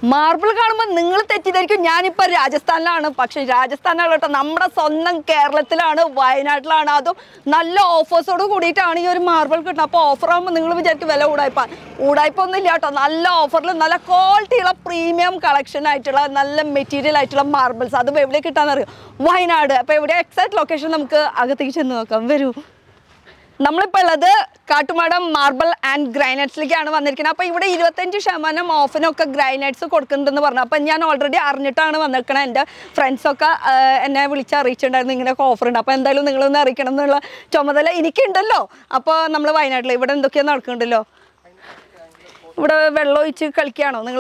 Marble കാണുമ്പോൾ നിങ്ങൾ തെറ്റിദ്ധരിക്കും ഞാനിപ്പോൾ രാജസ്ഥാനിലാണ് പക്ഷെ രാജസ്ഥാനിലാണ് കേട്ടോ നമ്മുടെ സ്വന്തം കേരളത്തിലാണ് വയനാട്ടിലാണ് അതും നല്ല ഓഫേഴ്സോട് കൂടിയിട്ടാണ് ഈ ഒരു മാർബിൾ കിട്ടുന്നത് അപ്പോൾ ഓഫർ ആകുമ്പോൾ നിങ്ങൾ വിചാരിക്കും വില ഊടായ്പ ഊടായ്പ ഒന്നും ഇല്ല കേട്ടോ നല്ല ഓഫറിൽ നല്ല ക്വാളിറ്റിയുള്ള പ്രീമിയം കളക്ഷൻ ആയിട്ടുള്ള നല്ല മെറ്റീരിയൽ ആയിട്ടുള്ള മാർബിൾസ് അതും എവിടെ കിട്ടാന്നറിയോ വയനാട് അപ്പോൾ എവിടെ എക്സാക്ട് ലൊക്കേഷൻ നമുക്ക് അകത്തേക്ക് ചെന്ന് നോക്കാം വരൂ നമ്മളിപ്പോൾ ഉള്ളത് കാട്ടുമാടം മാർബിൾ ആൻഡ് ഗ്രൈനൈറ്റ്സിലേക്കാണ് വന്നിരിക്കുന്നത് അപ്പോൾ ഇവിടെ ഇരുപത്തഞ്ച് ശതമാനം ഓഫിനൊക്കെ ഗ്രൈനൈറ്റ്സ് കൊടുക്കുന്നുണ്ടെന്ന് പറഞ്ഞു അപ്പോൾ ഞാൻ ഓൾറെഡി അറിഞ്ഞിട്ടാണ് വന്നിരിക്കണത് എൻ്റെ ഫ്രണ്ട്സൊക്കെ എന്നെ വിളിച്ച് അറിയിച്ചിട്ടുണ്ടായിരുന്നു ഇങ്ങനെയൊക്കെ ഓഫർ ഉണ്ട് അപ്പോൾ എന്തായാലും നിങ്ങളൊന്ന് അറിയിക്കണം എന്നുള്ള ചുമതല എനിക്കുണ്ടല്ലോ അപ്പോൾ നമ്മൾ വയനാട്ടിൽ ഇവിടെ എന്തൊക്കെയാണ് നടക്കുന്നുണ്ടല്ലോ ഇവിടെ വെള്ളം ഒഴിച്ച് കളിക്കുകയാണോ നിങ്ങൾ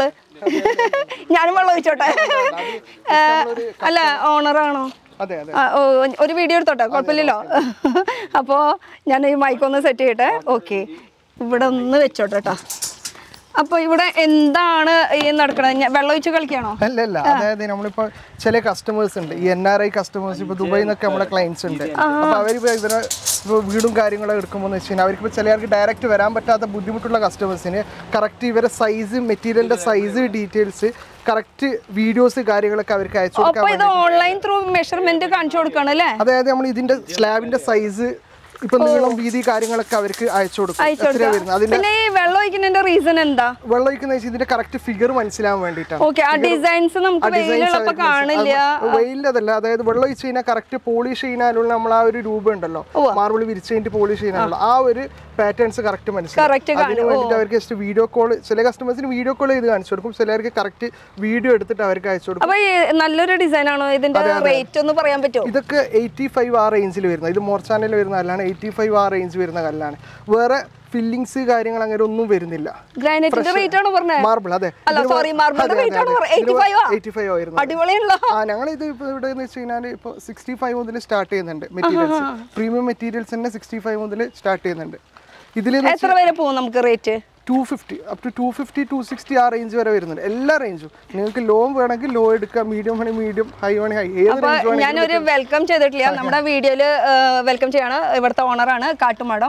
ഞാനും വെള്ളം ഒഴിച്ചോട്ടെ ഏ, അല്ല ഓണറാണോ അതെ അതെ ആ, ഓ, ഒരു വീഡിയോ എടുത്തോട്ടെ കുഴപ്പമില്ലല്ലോ അപ്പോൾ ഞാൻ ഈ മൈക്ക് ഒന്ന് സെറ്റ് ചെയ്യട്ടെ ഓക്കെ ഇവിടെ ഒന്ന് വെച്ചോട്ടെ കേട്ടോ അപ്പോൾ ഇവിടെ എന്താണ് ഈ നടക്കണത് ഞാൻ വെള്ളം ഒഴിച്ച് കളിക്കുകയാണോ അല്ല അല്ല അതായത് നമ്മളിപ്പോ ചില കസ്റ്റമേഴ്സ് ഉണ്ട് ഈ എൻ ആർ ഐ കസ്റ്റമേഴ്സ് ഇപ്പൊ ദുബായിൽ നിന്നൊക്കെ നമ്മളെ ക്ലയൻസ് ഉണ്ട് അപ്പൊ അവരിപ്പോ ഇതിനെ ഇപ്പൊ വീടും കാര്യങ്ങളും എടുക്കുമ്പോൾ എന്ന് വെച്ച് കഴിഞ്ഞാൽ അവർക്ക് ഇപ്പോൾ ചിലർക്ക് ഡയറക്റ്റ് വരാൻ പറ്റാത്ത ബുദ്ധിമുട്ടുള്ള കസ്റ്റമേഴ്സിന് കറക്റ്റ് ഇവരെ സൈസ് മെറ്റീരിയലിന്റെ സൈസ് ഡീറ്റെയിൽസ് കറക്റ്റ് വീഡിയോസ് കാര്യങ്ങളൊക്കെ അവർക്ക് അയച്ചു കൊടുക്കാൻ അപ്പോൾ ഇത് ഓൺലൈൻ ത്രൂ മെഷർമെന്റ് കാണിച്ചു കൊടുക്കണം അല്ലേ അതായത് നമ്മൾ ഇതിന്റെ സ്ലാബിന്റെ സൈസ് ഇപ്പൊ നീളം വീതി കാര്യങ്ങളൊക്കെ അവർക്ക് അയച്ചു കൊടുക്കും അയച്ചു എത്രയാ കൊടുക്കാം വരുന്നത് അതിന്റെ പിന്നെ ഈ വെള്ളം ഒഴിക്കുന്നതിന്റെ റീസൺ എന്താ വെള്ളം ഒഴിക്കുന്ന വെച്ചാൽ ഇതിന്റെ കറക്റ്റ് ഫിഗർ മനസ്സിലാവാൻ വേണ്ടിയിട്ടാണ് ഓക്കെ ആ ഡിസൈൻസ് നമുക്ക് വെയിലുള്ളപ്പോ കാണില്ല വെയിലതല്ല അതായത് വെള്ളം ഒഴിച്ച് കഴിഞ്ഞാൽ കറക്റ്റ് പോളിഷ് ചെയ്യാനുള്ള നമ്മൾ ആ ഒരു രൂപം ഉണ്ടല്ലോ മാർബിൾ വിരിച്ച് കഴിഞ്ഞിട്ട് പോളിഷ് ചെയ്യാനുള്ള ആ ഒരു പാറ്റേൺസ് കറക്റ്റ് Correct മനസ്സിലാവും കാണും. അതിന് വേണ്ടിയിട്ട് അവർക്ക് ജസ്റ്റ് വീഡിയോ കോൾ ചില കസ്റ്റമേഴ്സിന് വീഡിയോ കോൾ ചെയ്ത് കാണിച്ചു കൊടുക്കും ചിലർക്ക് കറക്റ്റ് വീഡിയോ എടുത്തിട്ട് അവർക്ക് അയച്ചു കൊടുക്കും അപ്പൊ ഈ നല്ലൊരു ഡിസൈൻ ആണോ ഇതിന്റെ റേറ്റ് ഒന്ന് പറയാൻ പറ്റുമോ ഇതൊക്കെ എയ്റ്റി ഫൈവ് ആ റേഞ്ചിൽ വരുന്നത് ഇത് മോർച്ചാനിൽ വരുന്ന കല്ലാണ് എയ്റ്റി ഫൈവ് ആ റേഞ്ച് വരുന്ന കല്ലാണ് വേറെ ഫില്ലിങ്സ് കാര്യങ്ങൾ അങ്ങനെ ഒന്നും വരുന്നില്ല ഗ്രാനൈറ്റിന്റെ റേറ്റ് ആണോ പറഞ്ഞത് മാർബിൾ അതെ അല്ല സോറി മാർബിളിന്റെ റേറ്റ് ആണോ പറഞ്ഞത് എയ്റ്റി ഫൈവ് എയ്റ്റി ഫൈവ് ആയിരുന്നു അടിപൊളിയുള്ള ആ ഞങ്ങൾ ഇത് ഇപ്പോൾ ഇവിടെ എന്ന് വെച്ച് കഴിഞ്ഞാൽ ഇപ്പോൾ സിക്സ്റ്റി ഫൈവ് മുതൽ സ്റ്റാർട്ട് ചെയ്യുന്നുണ്ട് മെറ്റീരിയൽസ് പ്രീമിയം മെറ്റീരിയൽസ് തന്നെ സിക്സ്റ്റി ഫൈവ് മുതൽ സ്റ്റാർട്ട് ചെയ്യുന്നുണ്ട് ഇതിൽ എത്ര വരെ പോകും നമുക്ക് rate two fifty up to two fifty to sixty ആ റേഞ്ച് വരെ വരുന്നുണ്ട് എല്ലാ റേഞ്ചും നിങ്ങൾക്ക് ലോ വേണമെങ്കിൽ ലോ എടുക്കാം മീഡിയം വേണമെങ്കിൽ മീഡിയം ഹൈ വേണമെങ്കിൽ ഹൈ ഏത് അപ്പൊ റേഞ്ച് വേണമെങ്കിൽ ഞാനൊരു വെൽക്കം ചെയ്തിട്ടില്ല നമ്മുടെ വീഡിയോയില് വെൽക്കം ചെയ്യാണ് ഇവിടുത്തെ ഓണറാണ് Kattumadam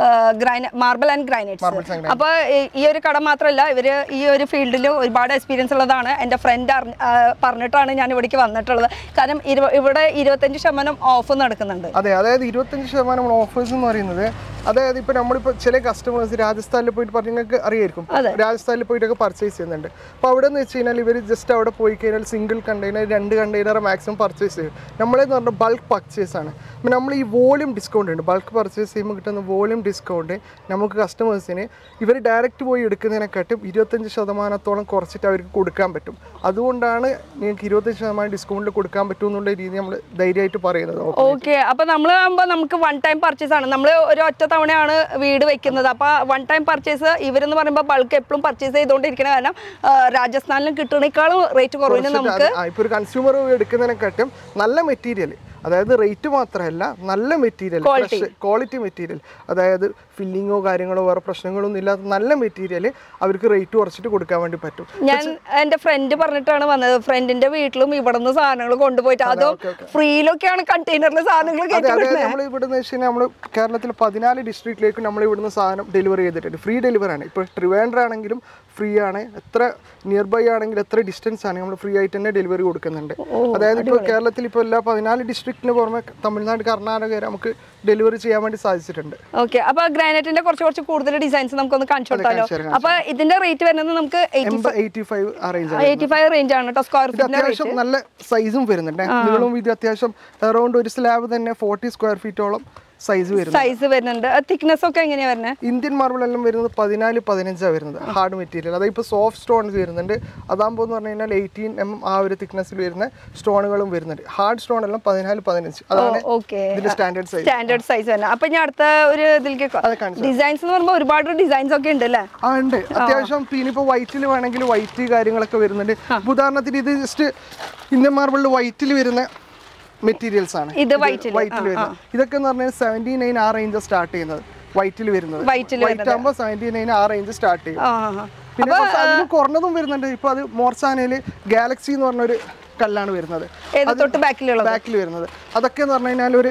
marble and granites Marbles and അപ്പൊ ഈ- ഈ ഒരു കട മാത്രമല്ല ഇവര് ഈ ഒരു ഫീൽഡിൽ ഒരുപാട് എക്സ്പീരിയൻസ് ഉള്ളതാണ് എൻ്റെ ഫ്രണ്ട് പറഞ്ഞിട്ടാണ് ഞാൻ ഇവിടേക്ക് വന്നിട്ടുള്ളത് കാരണം ഇരു- ഇവിടെ ഇരുപത്തഞ്ച് ശതമാനം ഓഫ് നടക്കുന്നുണ്ട് അതെ അതായത് ഇരുപത്തഞ്ച് ശതമാനം ഓഫേഴ്സ് എന്ന് പറയുന്നത് അതായത് ഇപ്പൊ നമ്മളിപ്പോ ചില കസ്റ്റമേഴ്സ് രാജസ്ഥാനിൽ പോയിട്ട് പറഞ്ഞ നിങ്ങൾക്ക് അറിയായിരിക്കും രാജസ്ഥാനിൽ പോയിട്ടൊക്കെ പർച്ചേസ് ചെയ്യുന്നുണ്ട് അപ്പോൾ അവിടെ എന്ന് വെച്ച് കഴിഞ്ഞാൽ ഇവർ ജസ്റ്റ് അവിടെ പോയി കഴിഞ്ഞാൽ സിംഗിൾ കണ്ടെയ്നർ രണ്ട് കണ്ടെയ്നർ മാക്സിമം പർച്ചേസ് ചെയ്യും നമ്മളെന്ന് പറഞ്ഞാൽ ബൾക്ക് പർച്ചേസ് ആണ് അപ്പോൾ നമ്മൾ ഈ വോളിയം ഡിസ്കൗണ്ട് ഉണ്ട് ബൾക്ക് പർച്ചേസ് ചെയ്യുമ്പോൾ കിട്ടുന്ന വോളിയം ഡിസ്കൗണ്ട് നമുക്ക് കസ്റ്റമേഴ്സിന് ഇവർ ഡയറക്റ്റ് പോയി എടുക്കുന്നതിനെക്കാട്ടും ഇരുപത്തഞ്ച് ശതമാനത്തോളം കുറച്ചിട്ട് അവർക്ക് കൊടുക്കാൻ പറ്റും അതുകൊണ്ടാണ് നിങ്ങൾക്ക് ഇരുപത്തഞ്ച് ശതമാനം ഡിസ്കൗണ്ടിൽ കൊടുക്കാൻ പറ്റും എന്നുള്ള രീതി നമ്മൾ ധൈര്യമായിട്ട് പറയുന്നത് ഓക്കെ അപ്പൊ നമ്മൾ ആകുമ്പോൾ നമുക്ക് വൺ ടൈം പർച്ചേസ് ആണ് നമ്മൾ ഒരു ഒറ്റ തവണയാണ് വീട് വെക്കുന്നത് അപ്പൊ വൺ ടൈം പർച്ചേസ് ഇവരെന്ന് പറയുമ്പോൾ ബൾക്ക് എപ്പോഴും പർച്ചേസ് ചെയ്തുകൊണ്ടിരിക്കുന്ന കാരണം ആ, രാജസ്ഥാനിലും കിട്ടുന്നേക്കാളും റേറ്റ് കുറവിന് നമുക്ക് ഇപ്പോൾ ഒരു കൺസ്യൂമർ എടുക്കുന്നതിനെക്കാട്ടും നല്ല മെറ്റീരിയൽ അതായത് റേറ്റ് മാത്രമല്ല നല്ല മെറ്റീരിയൽ ക്വാളിറ്റി മെറ്റീരിയൽ അതായത് ഫില്ലിങ്ങോ കാര്യങ്ങളോ വേറെ പ്രശ്നങ്ങളൊന്നും ഇല്ലാത്ത നല്ല മെറ്റീരിയൽ അവർക്ക് റേറ്റ് കുറച്ചിട്ട് കൊടുക്കാൻ വേണ്ടി പറ്റും ഞാൻ എന്റെ ഫ്രണ്ട് പറഞ്ഞിട്ടാണ് വന്നത് ഫ്രണ്ടിന്റെ വീട്ടിലും ഇവിടെ നിന്ന് സാധനങ്ങൾ കൊണ്ടുപോയിട്ട് അതും ഫ്രീയിലൊക്കെയാണ് കണ്ടെയ്നറിൽ സാധനങ്ങൾ അതെ കയറ്റി അതായത് നമ്മൾ ഇവിടുന്ന് വെച്ച് കഴിഞ്ഞാൽ നമ്മൾ കേരളത്തിൽ പതിനാല് ഡിസ്ട്രിക്റ്റിലേക്ക് നമ്മൾ ഇവിടുന്ന് സാധനം ഡെലിവറി ചെയ്തിട്ടുണ്ട് ഫ്രീ ഡെലിവറി ആണ് ഇപ്പോൾ ട്രിവാൻഡ്രം ആണെങ്കിലും ഫ്രീ ആണ് എത്ര നിയർ ബൈ ആണെങ്കിൽ എത്ര ഡിസ്റ്റൻസ് ആണ് നമ്മൾ ഫ്രീ ആയിട്ട് തന്നെ ഡെലിവറി കൊടുക്കുന്നുണ്ട് അതായത് ഇപ്പോൾ കേരളത്തിൽ ഇപ്പോൾ എല്ലാ പതിനാല് ഡിസ്ട്രിക്റ്റിന് പുറമെ തമിഴ്നാട് കർണാടക വരെ നമുക്ക് ഡെലിവറി ചെയ്യാൻ വേണ്ടി സാധിച്ചിട്ടുണ്ട് ഓക്കെ അപ്പൊ ഗ്രാനൈറ്റിന്റെ കുറച്ച് കുറച്ച് കൂടുതൽ ഡിസൈൻസ് നമുക്കൊന്ന് കാണിച്ചു കൊടുത്താലോ കാണിച്ചു തരാം, അപ്പൊ ഇതിന്റെ റേറ്റ് വരുന്നത് നമുക്ക് എൺപത് എയ്റ്റി ഫൈവ് ആ റേഞ്ച് എയ്റ്റി ഫൈവ് റേഞ്ച് ആണ് കേട്ടോ സ്ക്വയർ ഇത് ഫീറ്റിന്റെ അത്യാവശ്യം നല്ല സൈസും വരുന്നുണ്ട് നീളവും ഇത് അത്യാവശ്യം അറൗണ്ട് ഒരു സ്ലാബ് തന്നെ ഫോർട്ടി സ്ക്വയർ ഫീറ്റോളം സൈസ് വരുന്നത് സൈസ് വരുന്നുണ്ട് തിക്നെസ് ഒക്കെ എങ്ങനെയാ വരുന്നത് ഇന്ത്യൻ മാർബിൾ എല്ലാം വരുന്നത് പതിനാല് പതിനഞ്ചാണ് വരുന്നത് ഹാർഡ് മെറ്റീരിയൽ അതായത് ഇപ്പോൾ സോഫ്റ്റ് സ്റ്റോൺസ് വരുന്നുണ്ട് അതാകുമ്പോൾ എന്ന് പറഞ്ഞു കഴിഞ്ഞാൽ എയ്റ്റീൻ എം ആ ഒരു തിക്നെസ്സിൽ വരുന്ന സ്റ്റോണുകളും വരുന്നുണ്ട് ഹാർഡ് സ്റ്റോൺ എല്ലാം പതിനാല് പതിനഞ്ച് അതാണ് ഓക്കെ ഇതിന്റെ സ്റ്റാൻഡേർഡ് സൈസ് സ്റ്റാൻഡേർഡ് സൈസ് തന്നെ അപ്പൊ ഞാൻ അടുത്ത ഒരു ഇതിലേക്ക് അത് കാണിച്ചു ഡിസൈൻസ് എന്ന് പറയുമ്പോൾ ഒരുപാട് ഡിസൈൻസ് ഒക്കെ ഉണ്ട് അല്ലേ ആ ഉണ്ട് അത്യാവശ്യം പിന്നെ ഇപ്പോൾ വൈറ്റിൽ വേണമെങ്കിൽ വൈറ്റ് കാര്യങ്ങളൊക്കെ വരുന്നുണ്ട് ഇപ്പൊ ഉദാഹരണത്തിന് ഇത് ജസ്റ്റ് ഇന്ത്യൻ മാർബിളിൽ വൈറ്റിൽ വരുന്ന മെറ്റീരിയൽസ് ആണ് ഇത് white ല്. വൈറ്റിൽ വരുന്നത് ഇതൊക്കെ എന്ന് പറഞ്ഞാൽ സെവൻറ്റി നൈൻ ആ റേഞ്ച് സ്റ്റാർട്ട് ചെയ്യുന്നത് വൈറ്റിൽ വരുന്നത് White ല് വൈറ്റ് ആകുമ്പോൾ സെവൻറ്റി നൈൻ ആ റേഞ്ച് സ്റ്റാർട്ട് ചെയ്യും ആ ആ, ആ. പിന്നെ കുറച്ച് അതിന് കുറഞ്ഞതും വരുന്നുണ്ട് ഇപ്പൊ അത് മോർസാനയിൽ ഗാലക്സി എന്ന് പറഞ്ഞൊരു കല്ലാണ് വരുന്നത് ഏത് തൊട്ട് ബാക്കിലുള്ളത് ബാക്കിൽ വരുന്നത് അതൊക്കെ എന്ന് പറഞ്ഞു കഴിഞ്ഞാൽ ഒരു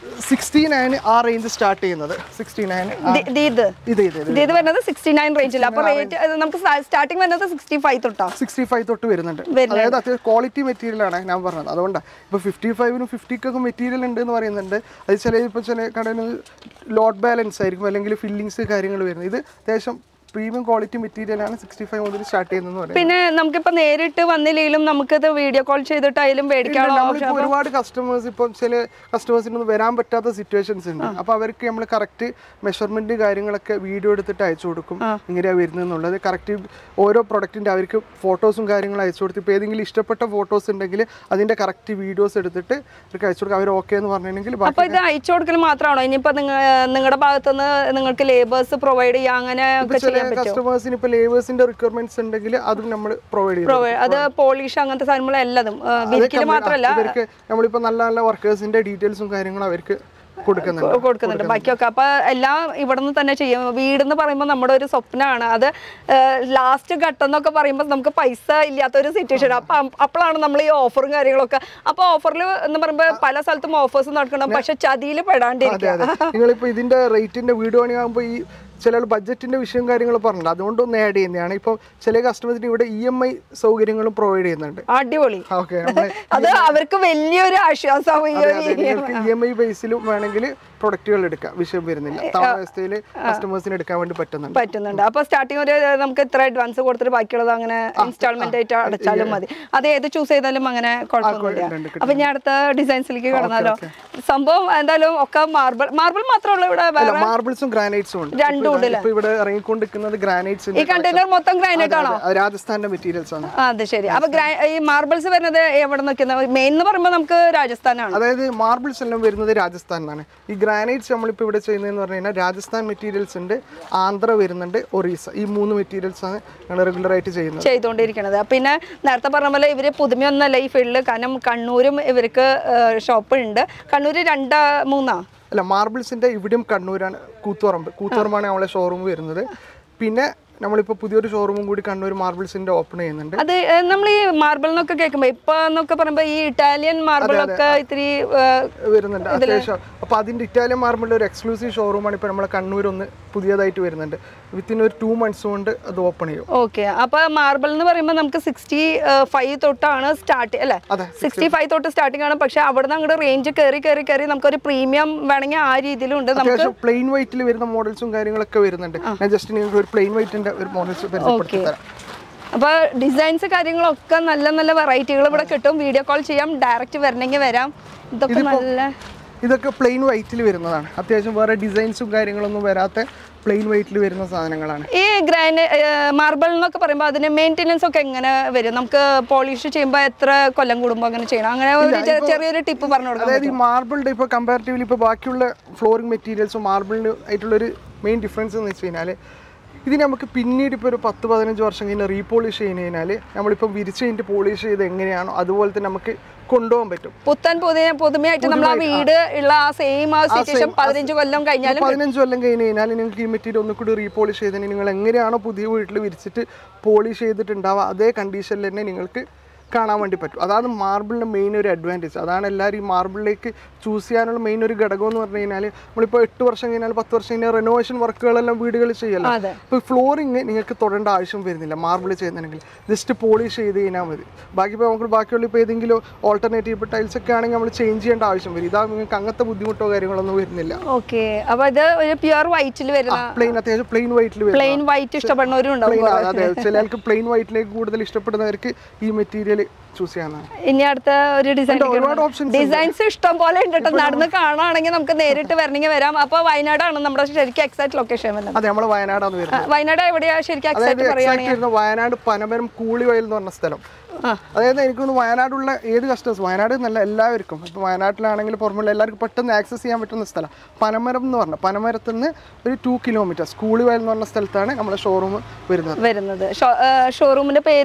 സിക്സ്റ്റി നയൻ ആ റേഞ്ച് സ്റ്റാർട്ട് ചെയ്യുന്നത് സിക്സ്റ്റി നയൻ ദി- ദി ഇത് ഇത് ഇത് ഇത് ഇത് വരുന്നത് സിക്സ്റ്റി നയൻ റേഞ്ചിൽ അപ്പൊ റേറ്റ് നമുക്ക് സ്റ്റാർട്ടിങ് വരുന്നത് സിക്സ്റ്റി ഫൈവ് തൊട്ടാ സിക്സ്റ്റി ഫൈവ് തൊട്ട് വരുന്നുണ്ട് വരുന്നുണ്ട്. അതായത് അത്യാവശ്യം ക്വാളിറ്റി മെറ്റീരിയൽ ആണ് ഞാൻ പറഞ്ഞത് അതുകൊണ്ടാണ് ഇപ്പൊ ഫിഫ്റ്റി ഫൈവിനും ഫിഫ്റ്റിക്കൊക്കെ മെറ്റീരിയൽ ഉണ്ട് എന്ന് പറയുന്നുണ്ട് അത് ചില ഇപ്പൊ ചില കടയിൽ ലോഡ് ബാലൻസ് ആയിരിക്കും അല്ലെങ്കിൽ ഫില്ലിങ്സ് കാര്യങ്ങൾ വരുന്നത് ഇത് അത്യാവശ്യം പ്രീമിയം ക്വാളിറ്റി മെറ്റീരിയൽ ആണ് സിക്സ്റ്റി ഫൈവ് മുതൽ സ്റ്റാർട്ട് ചെയ്യുന്നത് പറയുന്നത് പിന്നെ നമുക്കിപ്പോ നേരിട്ട് വന്നില്ലെങ്കിലും നമുക്കിത് വീഡിയോ കോൾ ചെയ്തിട്ടായാലും മേടിക്കാനുള്ള നമ്മളിപ്പോ ഒരുപാട് കസ്റ്റമേഴ്സ് ഇപ്പം ചില കസ്റ്റമേഴ്സിന് ഒന്നും വരാൻ പറ്റാത്ത സിറ്റുവേഷൻസ് ഉണ്ട് അപ്പൊ അവർക്ക് നമ്മൾ കറക്റ്റ് മെഷർമെന്റ് കാര്യങ്ങളൊക്കെ വീഡിയോ എടുത്തിട്ട് അയച്ചു കൊടുക്കും ഇങ്ങനെയാ വരുന്നതെന്നുള്ളത് കറക്റ്റ് ഓരോ പ്രൊഡക്റ്റിന്റെ അവർക്ക് ഫോട്ടോസും കാര്യങ്ങളും അയച്ചു കൊടുത്ത് ഇപ്പൊ ഏതെങ്കിലും ഇഷ്ടപ്പെട്ട ഫോട്ടോസ് ഉണ്ടെങ്കിൽ അതിന്റെ കറക്റ്റ് വീഡിയോസ് എടുത്തിട്ട് അവർക്ക് അയച്ചു കൊടുക്കും അവർ ഓക്കെ എന്ന് പറഞ്ഞിട്ടുണ്ടെങ്കിൽ ബാക്കി അപ്പൊ ഇത് അയച്ചു കൊടുക്കൽ മാത്രമാണോ ഇനിയിപ്പോ നിങ്ങൾ നിങ്ങളുടെ ഭാഗത്തുനിന്ന് നിങ്ങൾക്ക് ലേബേഴ്സ് പ്രൊവൈഡ് ചെയ്യാം അങ്ങനെ ഒക്കെ ചില ചെയ്യാൻ പറ്റുമോ കസ്റ്റമേഴ്സിന് ഇപ്പൊ ലേബേഴ്സിന്റെ റിക്വയർമെന്റ്സ് ഉണ്ടെങ്കിൽ അതും നമ്മൾ പ്രൊവൈഡ് ചെയ്യും Provide- അത് പോളിഷ് അങ്ങനത്തെ സാധനങ്ങൾ എല്ലാതും വിരിക്കൽ മാത്രമല്ല ഇവർക്ക് നമ്മളിപ്പോ നല്ല നല്ല വർക്കേഴ്സിന്റെ ഡീറ്റെയിൽസും കാര്യങ്ങളും അവർക്ക് കൊടുക്കുന്നുണ്ട് കൊടുക്കുന്നുണ്ട് ബാക്കിയൊക്കെ അപ്പൊ എല്ലാം ഇവിടുന്ന് തന്നെ ചെയ്യും വീടെന്ന് പറയുമ്പോൾ നമ്മുടെ ഒരു സ്വപ്നമാണ് അത് ലാസ്റ്റ് ഘട്ടം എന്നൊക്കെ പറയുമ്പോൾ നമുക്ക് പൈസ ഇല്ലാത്ത ഒരു സിറ്റുവേഷൻ അപ്പൊ അം- അപ്പോഴാണ് നമ്മൾ ഈ ഓഫറും കാര്യങ്ങളൊക്കെ അപ്പൊ ഓഫറിൽ എന്ന് പറയുമ്പോൾ പല സ്ഥലത്തും ഓഫേഴ്സ് നടക്കണം പക്ഷെ ചതിയിൽ അതെ പെടാണ്ടിരിക്കുക അതെ നിങ്ങളിപ്പോ ഇതിന്റെ റേറ്റിന്റെ വീട് പണിയാകുമ്പോൾ ഈ ചില ബഡ്ജറ്റിന്റെ വിഷയം കാര്യങ്ങൾ പറഞ്ഞില്ല അതുകൊണ്ടൊന്ന് ആഡ് ചെയ്യുന്നതാണ് ഇപ്പം ചില കസ്റ്റമേഴ്സിന് ഇവിടെ ഇ എം ഐ സൗകര്യങ്ങളും പ്രൊവൈഡ് ചെയ്യുന്നുണ്ട് അടിപൊളി ഓക്കെ നമ്മള് അത് അവർക്ക് വലിയൊരു ആശ്വാസമാവും ഈ ഒരു നിങ്ങൾക്ക് ഇ എം ഐ ബേസിലും വേണമെങ്കിൽ പ്രൊഡക്റ്റുകൾ എടുക്കാം വിഷയം വരുന്നില്ല താമസത്തിൽ കസ്റ്റമേഴ്സിന് എടുക്കാൻ വേണ്ടി പറ്റുന്നുണ്ട് പറ്റുന്നുണ്ട് അപ്പൊ സ്റ്റാർട്ടിങ് ഒരു നമുക്ക് ഇത്ര അഡ്വാൻസ് കൊടുത്തിട്ട് ബാക്കിയുള്ളത് അങ്ങനെ ഇൻസ്റ്റാൾമെന്റ് ആയിട്ട് അടച്ചാലും മതി അത് ഏത് ചൂസ് ചെയ്താലും അങ്ങനെ കുഴപ്പമൊന്നുമില്ല ഉണ്ട്, ഉണ്ട്, അപ്പൊ ഞാൻ അടുത്ത ഡിസൈൻസിലേക്ക് കടന്നാലോ സംഭവം എന്തായാലും ഒക്കെ മാർബിൾ മാർബിൾ മാത്രമുള്ള ഇവിടെ അല്ല വേറെ മാർബിൾസും ഗ്രാനൈറ്റ്സും ഉണ്ട് രണ്ടും ഇപ്പൊ ഇതാ- ഇപ്പൊ ഇവിടെ ഇറങ്ങിക്കൊണ്ടിരിക്കുന്നത് ഗ്രാനൈറ്റ്സ് ഈ കണ്ടെയ്നർ മൊത്തം ഗ്രാനൈറ്റ് ആണോ രാജസ്ഥാന്റെ മെറ്റീരിയൽസ് ആണ് ആ, അത് ശരി അപ്പൊ gra- ഈ മാർബിൾസ് വരുന്നത് എവിടെ നിൽക്കുന്നത് മെയിൻ എന്ന് പറയുമ്പോൾ നമുക്ക് രാജസ്ഥാനാണ് അതായത് മാർബിൾസ് എല്ലാം വരുന്നത് രാജസ്ഥാനിലാണ് ഈ ഗ്രാനൈറ്റ്സ് നമ്മളിപ്പോൾ ഇവിടെ ചെയ്യുന്നതെന്ന് പറഞ്ഞു കഴിഞ്ഞാൽ രാജസ്ഥാൻ മെറ്റീരിയൽസ് ഉണ്ട് ആന്ധ്ര വരുന്നുണ്ട് ഒറീസ ഈ മൂന്ന് മെറ്റീരിയൽസ് ആണ് ഞങ്ങൾ റെഗുലർ ആയിട്ട് ചെയ്യുന്നത് ചെയ്തുകൊണ്ടിരിക്കുന്നത് പിന്നെ നേരത്തെ പറഞ്ഞ പോലെ ഇവര് പുതുമയൊന്നല്ല ഈ ഫീൽഡിൽ കാരണം കണ്ണൂരും ഇവർക്ക് ഷോപ്പ് ഉണ്ട് കണ്ണൂര് രണ്ടാ മൂന്നാ അല്ല മാർബിൾസിന്റെ ഇവിടെയും കണ്ണൂരാണ് കൂത്തുപറമ്പ് കൂത്തുപറമ്പാണ് നമ്മളെ ഷോറൂം വരുന്നത് പിന്നെ നമ്മളിപ്പോൾ പുതിയൊരു ഷോറൂമും കൂടി കണ്ണൂർ മാർബിൾസിന്റെ ഓപ്പൺ ചെയ്യുന്നുണ്ട് അത് നമ്മൾ ഈ മാർബിൾ എന്നൊക്കെ കേൾക്കുമ്പോ ഇപ്പൊ എന്നൊക്കെ പറയുമ്പോ ഈ ഇറ്റാലിയൻ മാർബിൾ ഒക്കെ ഇത്തിരി ഏ, വരുന്നുണ്ട് അത്യാവശ്യം അപ്പോൾ അതിന്റെ ഇറ്റാലിയൻ മാർബിളിന്റെ ഒരു എക്സ്ക്ലൂസീവ് ഷോറൂമാണ് ഇപ്പോൾ നമ്മളെ കണ്ണൂർ ഒന്ന് പുതിയതായിട്ട് വരുന്നുണ്ട് വിത്തിൻ ഒരു ടു മന്ത്സ് കൊണ്ട് അത് ഓപ്പൺ ചെയ്യും ഓക്കെ അപ്പൊ മാർബിൾ എന്ന് പറയുമ്പോൾ നമുക്ക് സിക്സ്റ്റി ഫൈവ് തൊട്ടാണ് സ്റ്റാർട്ട് അല്ലേ അതെ സിക്സ്റ്റി ഫൈവ് തൊട്ട് സ്റ്റാർട്ടിംഗ് ആണ് പക്ഷെ അവിടെ നിന്ന് അങ്ങോട്ട് റേഞ്ച് കയറി കയറി കയറി നമുക്കൊരു പ്രീമിയം വേണമെങ്കിൽ ആ രീതിയിലും ഉണ്ട് നമുക്ക് അത്യാവശ്യം പ്ലെയിൻ വൈറ്റിൽ വരുന്ന മോഡൽസും കാര്യങ്ങളൊക്കെ വരുന്നുണ്ട് ഞാൻ ജസ്റ്റ് നിങ്ങൾക്ക് ഒരു പ്ലെയിൻ വൈറ്റിന്റെ ഒരു മോഡൽസ് പരിചയപ്പെടുത്തി തരാം അപ്പൊ ഡിസൈൻസ് കാര്യങ്ങളൊക്കെ നല്ല നല്ല വെറൈറ്റികൾ ഇവിടെ കിട്ടും വീഡിയോ കോൾ ചെയ്യാം ഡയറക്റ്റ് വരണമെങ്കിൽ വരാം ഇതൊക്കെ നല്ല ഇതൊക്കെ പ്ലെയിൻ വൈറ്റിൽ വരുന്നതാണ് അത്യാവശ്യം വേറെ ഡിസൈൻസും കാര്യങ്ങളൊന്നും വരാത്ത പ്ലെയിൻ വൈറ്റിൽ വരുന്ന സാധനങ്ങളാണ് ഈ ഗ്രാൻഡ് മാർബിൾ എന്നൊക്കെ പറയുമ്പോൾ അതിന് മെയിൻ്റെനൻസ് ഒക്കെ എങ്ങനെ വരും നമുക്ക് പോളിഷ് ചെയ്യുമ്പോൾ എത്ര കൊല്ലം കൂടുമ്പോൾ അങ്ങനെ ചെയ്യണം അങ്ങനെ ഒരു ചെ- ചെറിയൊരു ടിപ്പ് പറഞ്ഞു കൊടുക്കാം അതായത് ഈ മാർബിളിന്റെ ഇപ്പോൾ കമ്പാരിറ്റീവ്ലി ഇപ്പോൾ ബാക്കിയുള്ള ഫ്ലോറിംഗ് മെറ്റീരിയൽസും മാർബിളിന് ആയിട്ടുള്ളൊരു മെയിൻ ഡിഫറൻസ് എന്ന് വെച്ച് കഴിഞ്ഞാൽ ഇത് നമുക്ക് പിന്നീട് ഇപ്പോൾ ഒരു പത്ത് പതിനഞ്ച് വർഷം കഴിഞ്ഞ് റീപോളിഷ് ചെയ്യുന്ന കഴിഞ്ഞാൽ നമ്മളിപ്പോൾ വിരിച്ച് കഴിഞ്ഞിട്ട് പോളിഷ് ചെയ്ത് എങ്ങനെയാണോ അതുപോലെ തന്നെ നമുക്ക് കൊണ്ടുപോകാൻ പറ്റും പുത്തൻ പുതിയ പുതുമയായിട്ട് നമ്മൾ ആ വീട് ഉള്ള ആ സെയിം ആ സിറ്റുവേഷൻ പതിനഞ്ച് കൊല്ലം കഴിഞ്ഞാലും പതിനഞ്ച് കൊല്ലം കഴിഞ്ഞ് കഴിഞ്ഞാൽ നിങ്ങൾക്ക് ഈ മെറ്റീരിയൽ ഒന്നുകൂടി റീപോളിഷ് ചെയ്തതിന് നിങ്ങൾ എങ്ങനെയാണോ പുതിയ വീട്ടിൽ വിരിച്ചിട്ട് പോളിഷ് ചെയ്തിട്ടുണ്ടാവുക അതേ കണ്ടീഷനിൽ തന്നെ നിങ്ങൾക്ക് കാണാൻ വേണ്ടി പറ്റും അതാണ് മാർബിളിൻ്റെ മെയിൻ ഒരു അഡ്വാൻറ്റേജ് അതാണ് എല്ലാവരും ഈ മാർബിളിലേക്ക് ചൂസ് ചെയ്യാനുള്ള മെയിൻ ഒരു ഘടകം എന്ന് പറഞ്ഞു കഴിഞ്ഞാൽ നമ്മളിപ്പോൾ എട്ട് വർഷം കഴിഞ്ഞാൽ പത്ത് വർഷം കഴിഞ്ഞാൽ റെനോവേഷൻ വർക്കുകളെല്ലാം വീടുകൾ ചെയ്യല്ലോ അതെ ഇപ്പോൾ ഫ്ലോറിങ് നിങ്ങൾക്ക് തൊടേണ്ട ആവശ്യം വരുന്നില്ല മാർബിൾ ചെയ്യുന്നുണ്ടെങ്കിൽ ജസ്റ്റ് പോളിഷ് ചെയ്ത് കഴിഞ്ഞാൽ മതി ബാക്കി ഇപ്പോൾ നമുക്ക് ബാക്കിയുള്ള ഇപ്പോൾ ഏതെങ്കിലും ഓൾട്ടർനേറ്റീവ് ഇപ്പോൾ ടൈൽസ് ഒക്കെ ആണെങ്കിൽ നമ്മൾ ചേഞ്ച് ചെയ്യേണ്ട ആവശ്യം വരും ഇതാ നിങ്ങൾക്ക് അങ്ങനത്തെ ബുദ്ധിമുട്ടോ കാര്യങ്ങളൊന്നും വരുന്നില്ല ഓക്കെ അപ്പൊ ഇത് ഒരു പ്യുവർ വൈറ്റിൽ വരുന്ന പ്ലെയിൻ അത്യാവശ്യം പ്ലെയിൻ വൈറ്റിൽ വരും പ്ലെയിൻ വൈറ്റ് ഇഷ്ടപ്പെടുന്നവരും ഉണ്ടാവും പ്ലെയിൻ അതെ ചിലർക്ക് പ്ലെയിൻ വൈറ്റിലേക്ക് കൂടുതൽ ഇഷ്ടപ്പെടുന്നവർക്ക് ഈ മെറ്റീരിയൽ ചൂസ് ചെയ്യാനാണ് ഇനി അടുത്ത ഒരു ഡിസൈൻ ഒരുപാട് options ഉണ്ട്. ഡിസൈൻസ് ഇഷ്ടം പോലെ ഉണ്ട് കേട്ടോ നടന്ന് കാണുകയാണെങ്കിൽ നമുക്ക് നേരിട്ട് വരണമെങ്കിൽ വരാം അപ്പൊ വയനാടാണ് നമ്മുടെ ശരിക്കും എക്സാക്ട് ലൊക്കേഷൻ വരുന്നത് അതെ നമ്മൾ വയനാടാണ് ആ, വരുന്നത് വയനാട് എവിടെയാ ശരിക്കും അതായത് എക്സാക്ട് എക്സാക്ട് പറയുകയാണെങ്കിൽ വരുന്നത് വയനാട് പനമരം കൂളിവയൽ എന്ന് പറഞ്ഞ സ്ഥലം ആ. അതായത് എനിക്കൊന്ന് വയനാടുള്ള ഏത് കസ്റ്റമേഴ്സ് വയനാട് എന്നല്ല എല്ലാവർക്കും ഇപ്പോൾ വയനാട്ടിലാണെങ്കിൽ പുറമുള്ള എല്ലാവർക്കും പെട്ടെന്ന് ആക്സസ് ചെയ്യാൻ പറ്റുന്ന സ്ഥലം പനമരം എന്ന് പറഞ്ഞ പനമരത്ത് നിന്ന് ഒരു ടു കിലോമീറ്റർ കൂളിവയൽ എന്ന് പറഞ്ഞ സ്ഥലത്താണ് നമ്മുടെ ഷോറൂം വരുന്നത് വരുന്നത് ഷോറൂമിന്റെ പേര്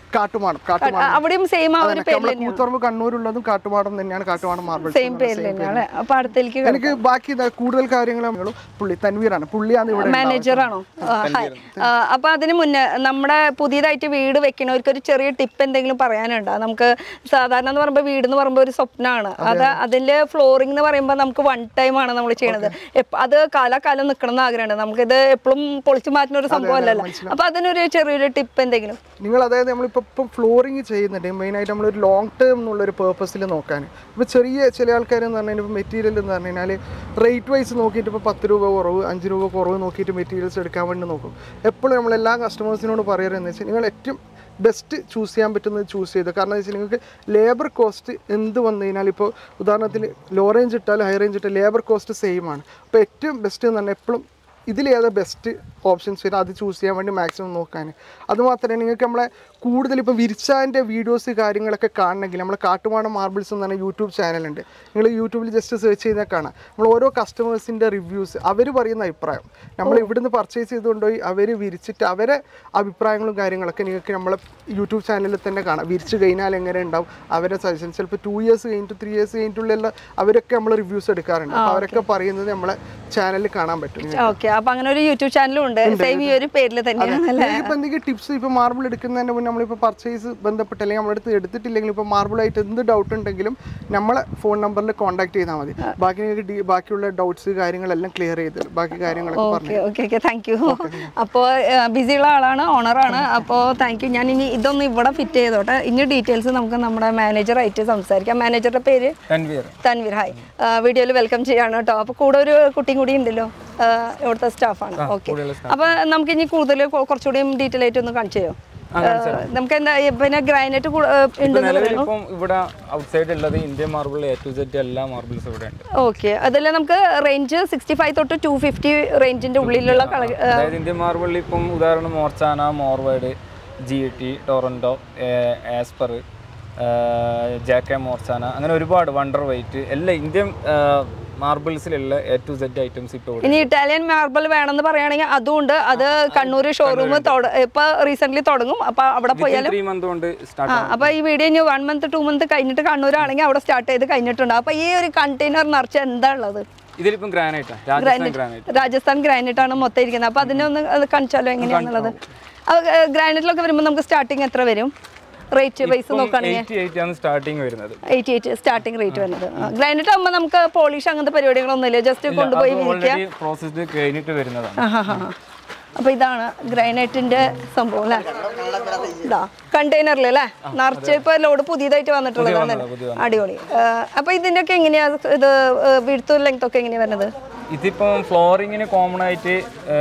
കാട്ടുമാടം കാട്ടുമാടം അവിടെയും സെയിം ആ ഒരു പേര് നമ്മളെ കൂത്തുറമ്പ് കണ്ണൂരുള്ളതും കാട്ടുമാടം തന്നെയാണ് കാട്ടുമാടം മാർബിൾസ് സെയിം പേര് തന്നെയാണ് അപ്പൊ അടുത്തേക്ക് എനിക്ക് ബാക്കി ഇതാ കൂടുതൽ കാര്യങ്ങൾ നമ്മൾ പുള്ളി തൻവീറാണ് പുള്ളിയാണ് ഇവിടെ മാനേജറാണോ അപ്പൊ അതിന് മുന്നേ നമ്മുടെ പുതിയതായിട്ട് വീട് വെക്കണവർക്ക് ഒരു ചെറിയ ടിപ്പ് എന്തെങ്കിലും പറയാനുണ്ടോ നമുക്ക് സാധാരണ എന്ന് പറയുമ്പോൾ വീട് എന്ന് പറയുമ്പോൾ ഒരു സ്വപ്നമാണ് അത് അതിന്റെ ഫ്ലോറിംഗ് എന്ന് പറയുമ്പോൾ നമുക്ക് വൺ ടൈം ആണ് നമ്മൾ ചെയ്യണത് എപ്പ- അത് കാലാകാലം നിൽക്കണം എന്ന് ആഗ്രഹമുണ്ട് നമുക്കിത് എപ്പോഴും പൊളിച്ചു മാറ്റുന്ന ഒരു സംഭവമല്ലല്ലോ അപ്പൊ അതിനൊരു ചെറിയൊരു ടിപ്പ് എന്തെങ്കിലും നിങ്ങൾ അതായത് നമ്മളിപ്പോൾ ഇപ്പം ഫ്ലോറിങ് ചെയ്യുന്നുണ്ട് മെയിനായിട്ട് നമ്മളൊരു ലോങ് ടേം എന്നുള്ളൊരു പേർപ്പസിൽ നോക്കാൻ ഇപ്പോൾ ചെറിയ ചില ആൾക്കാർ എന്ന് പറഞ്ഞു കഴിഞ്ഞാൽ ഇപ്പോൾ മെറ്റീരിയൽ എന്ന് പറഞ്ഞു കഴിഞ്ഞാൽ റേറ്റ് വൈസ് നോക്കിയിട്ട് ഇപ്പോൾ പത്ത് രൂപ കുറവ് അഞ്ച് രൂപ കുറവ് നോക്കിയിട്ട് മെറ്റീരിയൽസ് എടുക്കാൻ വേണ്ടി നോക്കും എപ്പോഴും നമ്മൾ എല്ലാ കസ്റ്റമേഴ്സിനോട് പറയുന്നത് വെച്ചാൽ നിങ്ങൾ ഏറ്റവും ബെസ്റ്റ് ചൂസ് ചെയ്യാൻ പറ്റുന്നത് ചൂസ് ചെയ്ത് കാരണം എന്ന് വെച്ചാൽ നിങ്ങൾക്ക് ലേബർ കോസ്റ്റ് എന്ത് വന്നു കഴിഞ്ഞാൽ ഇപ്പോൾ ഉദാഹരണത്തിന് ലോ റേഞ്ച് ഇട്ടാലും ഹൈ റേഞ്ച് ഇട്ടാൽ ലേബർ കോസ്റ്റ് സെയിം ആണ് അപ്പോൾ ഏറ്റവും ബെസ്റ്റ് എന്ന് പറഞ്ഞാൽ എപ്പോഴും ഇതിലേതാ ബെസ്റ്റ് ഓപ്ഷൻസ് വരും അത് ചൂസ് ചെയ്യാൻ വേണ്ടി മാക്സിമം നോക്കാൻ അതുമാത്രമേ നിങ്ങൾക്ക് നമ്മളെ കൂടുതൽ ഇപ്പോൾ വിരിച്ചാൻ്റെ വീഡിയോസ് കാര്യങ്ങളൊക്കെ കാണണമെങ്കിൽ നമ്മളെ കാട്ടുമാടം മാർബിൾസ് എന്ന് പറഞ്ഞ യൂട്യൂബ് ചാനലുണ്ട് നിങ്ങൾ യൂട്യൂബിൽ ജസ്റ്റ് സെർച്ച് ചെയ്താൽ കാണാം നമ്മൾ ഓരോ കസ്റ്റമേഴ്സിൻ്റെ റിവ്യൂസ് അവർ പറയുന്ന അഭിപ്രായം നമ്മൾ ഇവിടുന്ന് പർച്ചേസ് ചെയ്തുകൊണ്ടുപോയി അവർ വിരിച്ചിട്ട് അവരെ അഭിപ്രായങ്ങളും കാര്യങ്ങളൊക്കെ നിങ്ങൾക്ക് നമ്മളെ യൂട്യൂബ് ചാനലിൽ തന്നെ കാണാം വിരിച്ച് കഴിഞ്ഞാൽ എങ്ങനെ ഉണ്ടാവും അവരുടെ സജഷൻ ചിലപ്പോൾ ടു ഇയേഴ്സ് കഴിഞ്ഞിട്ട് ത്രീ ഇയേഴ്സ് കഴിഞ്ഞിട്ടുള്ള അവരൊക്കെ നമ്മൾ റിവ്യൂസ് എടുക്കാറുണ്ട് അപ്പോൾ അവരൊക്കെ പറയുന്നത് നമ്മളെ ചാനലിൽ കാണാൻ പറ്റും ഓക്കെ അപ്പൊ അങ്ങനെ ഒരു യൂട്യൂബ് ചാനലും ഉണ്ട് സെയിം ഈ ഒരു പേരിൽ തന്നെയാണ് അല്ലേ ഇപ്പൊ എന്തെങ്കിലും ടിപ്സ് ഇപ്പൊ മാർബിൾ എടുക്കുന്നതിന് മുന്നേ നമ്മളിപ്പോ പർച്ചേസ് ബന്ധപ്പെട്ട് അല്ലെങ്കിൽ നമ്മുടെ അടുത്ത് എടുത്തിട്ടില്ലെങ്കിൽ ഇപ്പൊ മാർബിൾ ആയിട്ട് എന്ത് ഡൗട്ട് ഉണ്ടെങ്കിലും നമ്മളെ ഫോൺ നമ്പറിൽ കോൺടാക്ട് ചെയ്താൽ മതി ബാക്കി നിങ്ങൾക്ക് ഡി- ബാക്കിയുള്ള ഡൗട്ട്സ് കാര്യങ്ങളെല്ലാം ക്ലിയർ ചെയ്ത് ബാക്കി കാര്യങ്ങളൊക്കെ പറഞ്ഞു okay okay okay thank you അപ്പോൾ ബിസിയുള്ള ആളാണ് ഓണറാണ് അപ്പോൾ താങ്ക് യു ഞാൻ ഇനി ഇതൊന്ന് ഇവിടെ ഫിറ്റ് ചെയ്തോട്ടെ ഇനി ഡീറ്റെയിൽസ് നമുക്ക് നമ്മുടെ മാനേജറായിട്ട് സംസാരിക്കാം മാനേജറുടെ പേര് തൻവീർ തൻവീർ ഹായ് വീഡിയോയിൽ വെൽക്കം ചെയ്യാണ് കേട്ടോ അപ്പോൾ കൂടെ ഒരു കുട്ടിയും കൂടി ഉണ്ടല്ലോ ആ, ഇവിടുത്തെ സ്റ്റാഫാണ് ഓക്കെ അപ്പോൾ നമുക്ക് ഇനി കൂടുതൽ കൊ- കുറച്ചുകൂടി ഡീറ്റെയിൽ ആയിട്ട് ഒന്ന് കാണിച്ചു തരുമോ നമുക്ക് എന്താ ഈ പിന്നെ ഗ്രാനൈറ്റ് ഉണ്ടെന്ന് നിലവിൽ ഇപ്പം ഇവിടെ ഔട്ട്സൈഡ് ഉള്ളത് Indian marble A to Z എല്ലാ മാർബിൾസ് ഇവിടെ ഉണ്ട് ഓക്കെ അതിൽ നമുക്ക് റേഞ്ച് സിക്സ്റ്റി ഫൈവ് തൊട്ട് ടു ഫിഫ്റ്റി റേഞ്ചിന്റെ ഉള്ളിലുള്ള കള അതായത് ഇന്ത്യൻ മാർബിളിൽ ഇപ്പം ഉദാഹരണം Morchana Morwad G T Toronto Aspur ജാക്ക മോർച്ചാന അങ്ങനെ ഒരുപാട് വണ്ടർ വൈറ്റ് എല്ലാ ഇന്ത്യൻ മാർബിൾസിലുള്ള എ ടു സെറ്റ് ഐറ്റംസ് ഇപ്പോൾ ഇവിടെ ഇനി ഇറ്റാലിയൻ മാർബിൾ വേണമെന്ന് പറയുകയാണെങ്കിൽ അതുകൊണ്ട് അത് കണ്ണൂർ ഷോറൂം ഇപ്പൊ റീസെന്റ് തുടങ്ങും അപ്പൊ അവിടെ പോയാലും ത്രീ മന്ത് കൊണ്ട് ആ സ്റ്റാർട്ട് അപ്പൊ ഈ വീഡിയോ ഇനി വൺ മന്ത് ടു മന്ത് കഴിഞ്ഞിട്ട് കണ്ണൂരാണെങ്കിൽ അവിടെ സ്റ്റാർട്ട് ചെയ്ത് കഴിഞ്ഞിട്ടുണ്ട് അപ്പൊ ഈ ഒരു കണ്ടെയ്നർ നിറച്ച് എന്താ ഉള്ളത് ഇതിലിപ്പം ഗ്രാനൈറ്റാണ് രാജസ്ഥാൻ ഗ്രാനൈറ്റ് രാജസ്ഥാൻ ഗ്രാനൈറ്റ് ആണ് മൊത്തം ഇരിക്കുന്നത് അപ്പൊ അതിനെ ഒന്ന് അത് കാണിച്ചാലോ എങ്ങനെയാണുള്ളത് ഗ്രാനൈറ്റിലൊക്കെ വരുമ്പോൾ നമുക്ക് സ്റ്റാർട്ടിങ് എത്ര വരും റേറ്റ് വൈസ് നോക്കുകയാണെങ്കിൽ എയ്റ്റി എയ്റ്റ് ആണ് സ്റ്റാർട്ടിങ് വരുന്നത് എയ്റ്റി എയ്റ്റ് സ്റ്റാർട്ടിങ് റേറ്റ് വരുന്നത് ഗ്രാനൈറ്റ് ആകുമ്പോൾ നമുക്ക് പോളിഷ് അങ്ങനത്തെ പരിപാടികളൊന്നുമില്ല ജസ്റ്റ് കൊണ്ടുപോയി വിരിക്കുക ഓൾറെഡി പ്രോസസ്സ് കഴിഞ്ഞിട്ട് വരുന്നതാണ് അപ്പൊ ഇതാണ് ഗ്രാനൈറ്റിന്റെ സംഭവം അല്ലേ ഇതാ കണ്ടെയ്നറിൽ അല്ലേ നിറച്ച് ഇപ്പൊ ലോഡ് പുതിയതായിട്ട് വന്നിട്ടുള്ളതാണ് അടിപൊളി ആ, അപ്പൊ ഇതിന്റെ ഒക്കെ എങ്ങനെയാ ഇത് വിടുത്തു ലെങ്ത് ഒക്കെ എങ്ങനെയാ വരുന്നത് ഇതിപ്പം ഫ്ലോറിങ്ങിന് കോമൺ ആയിട്ട്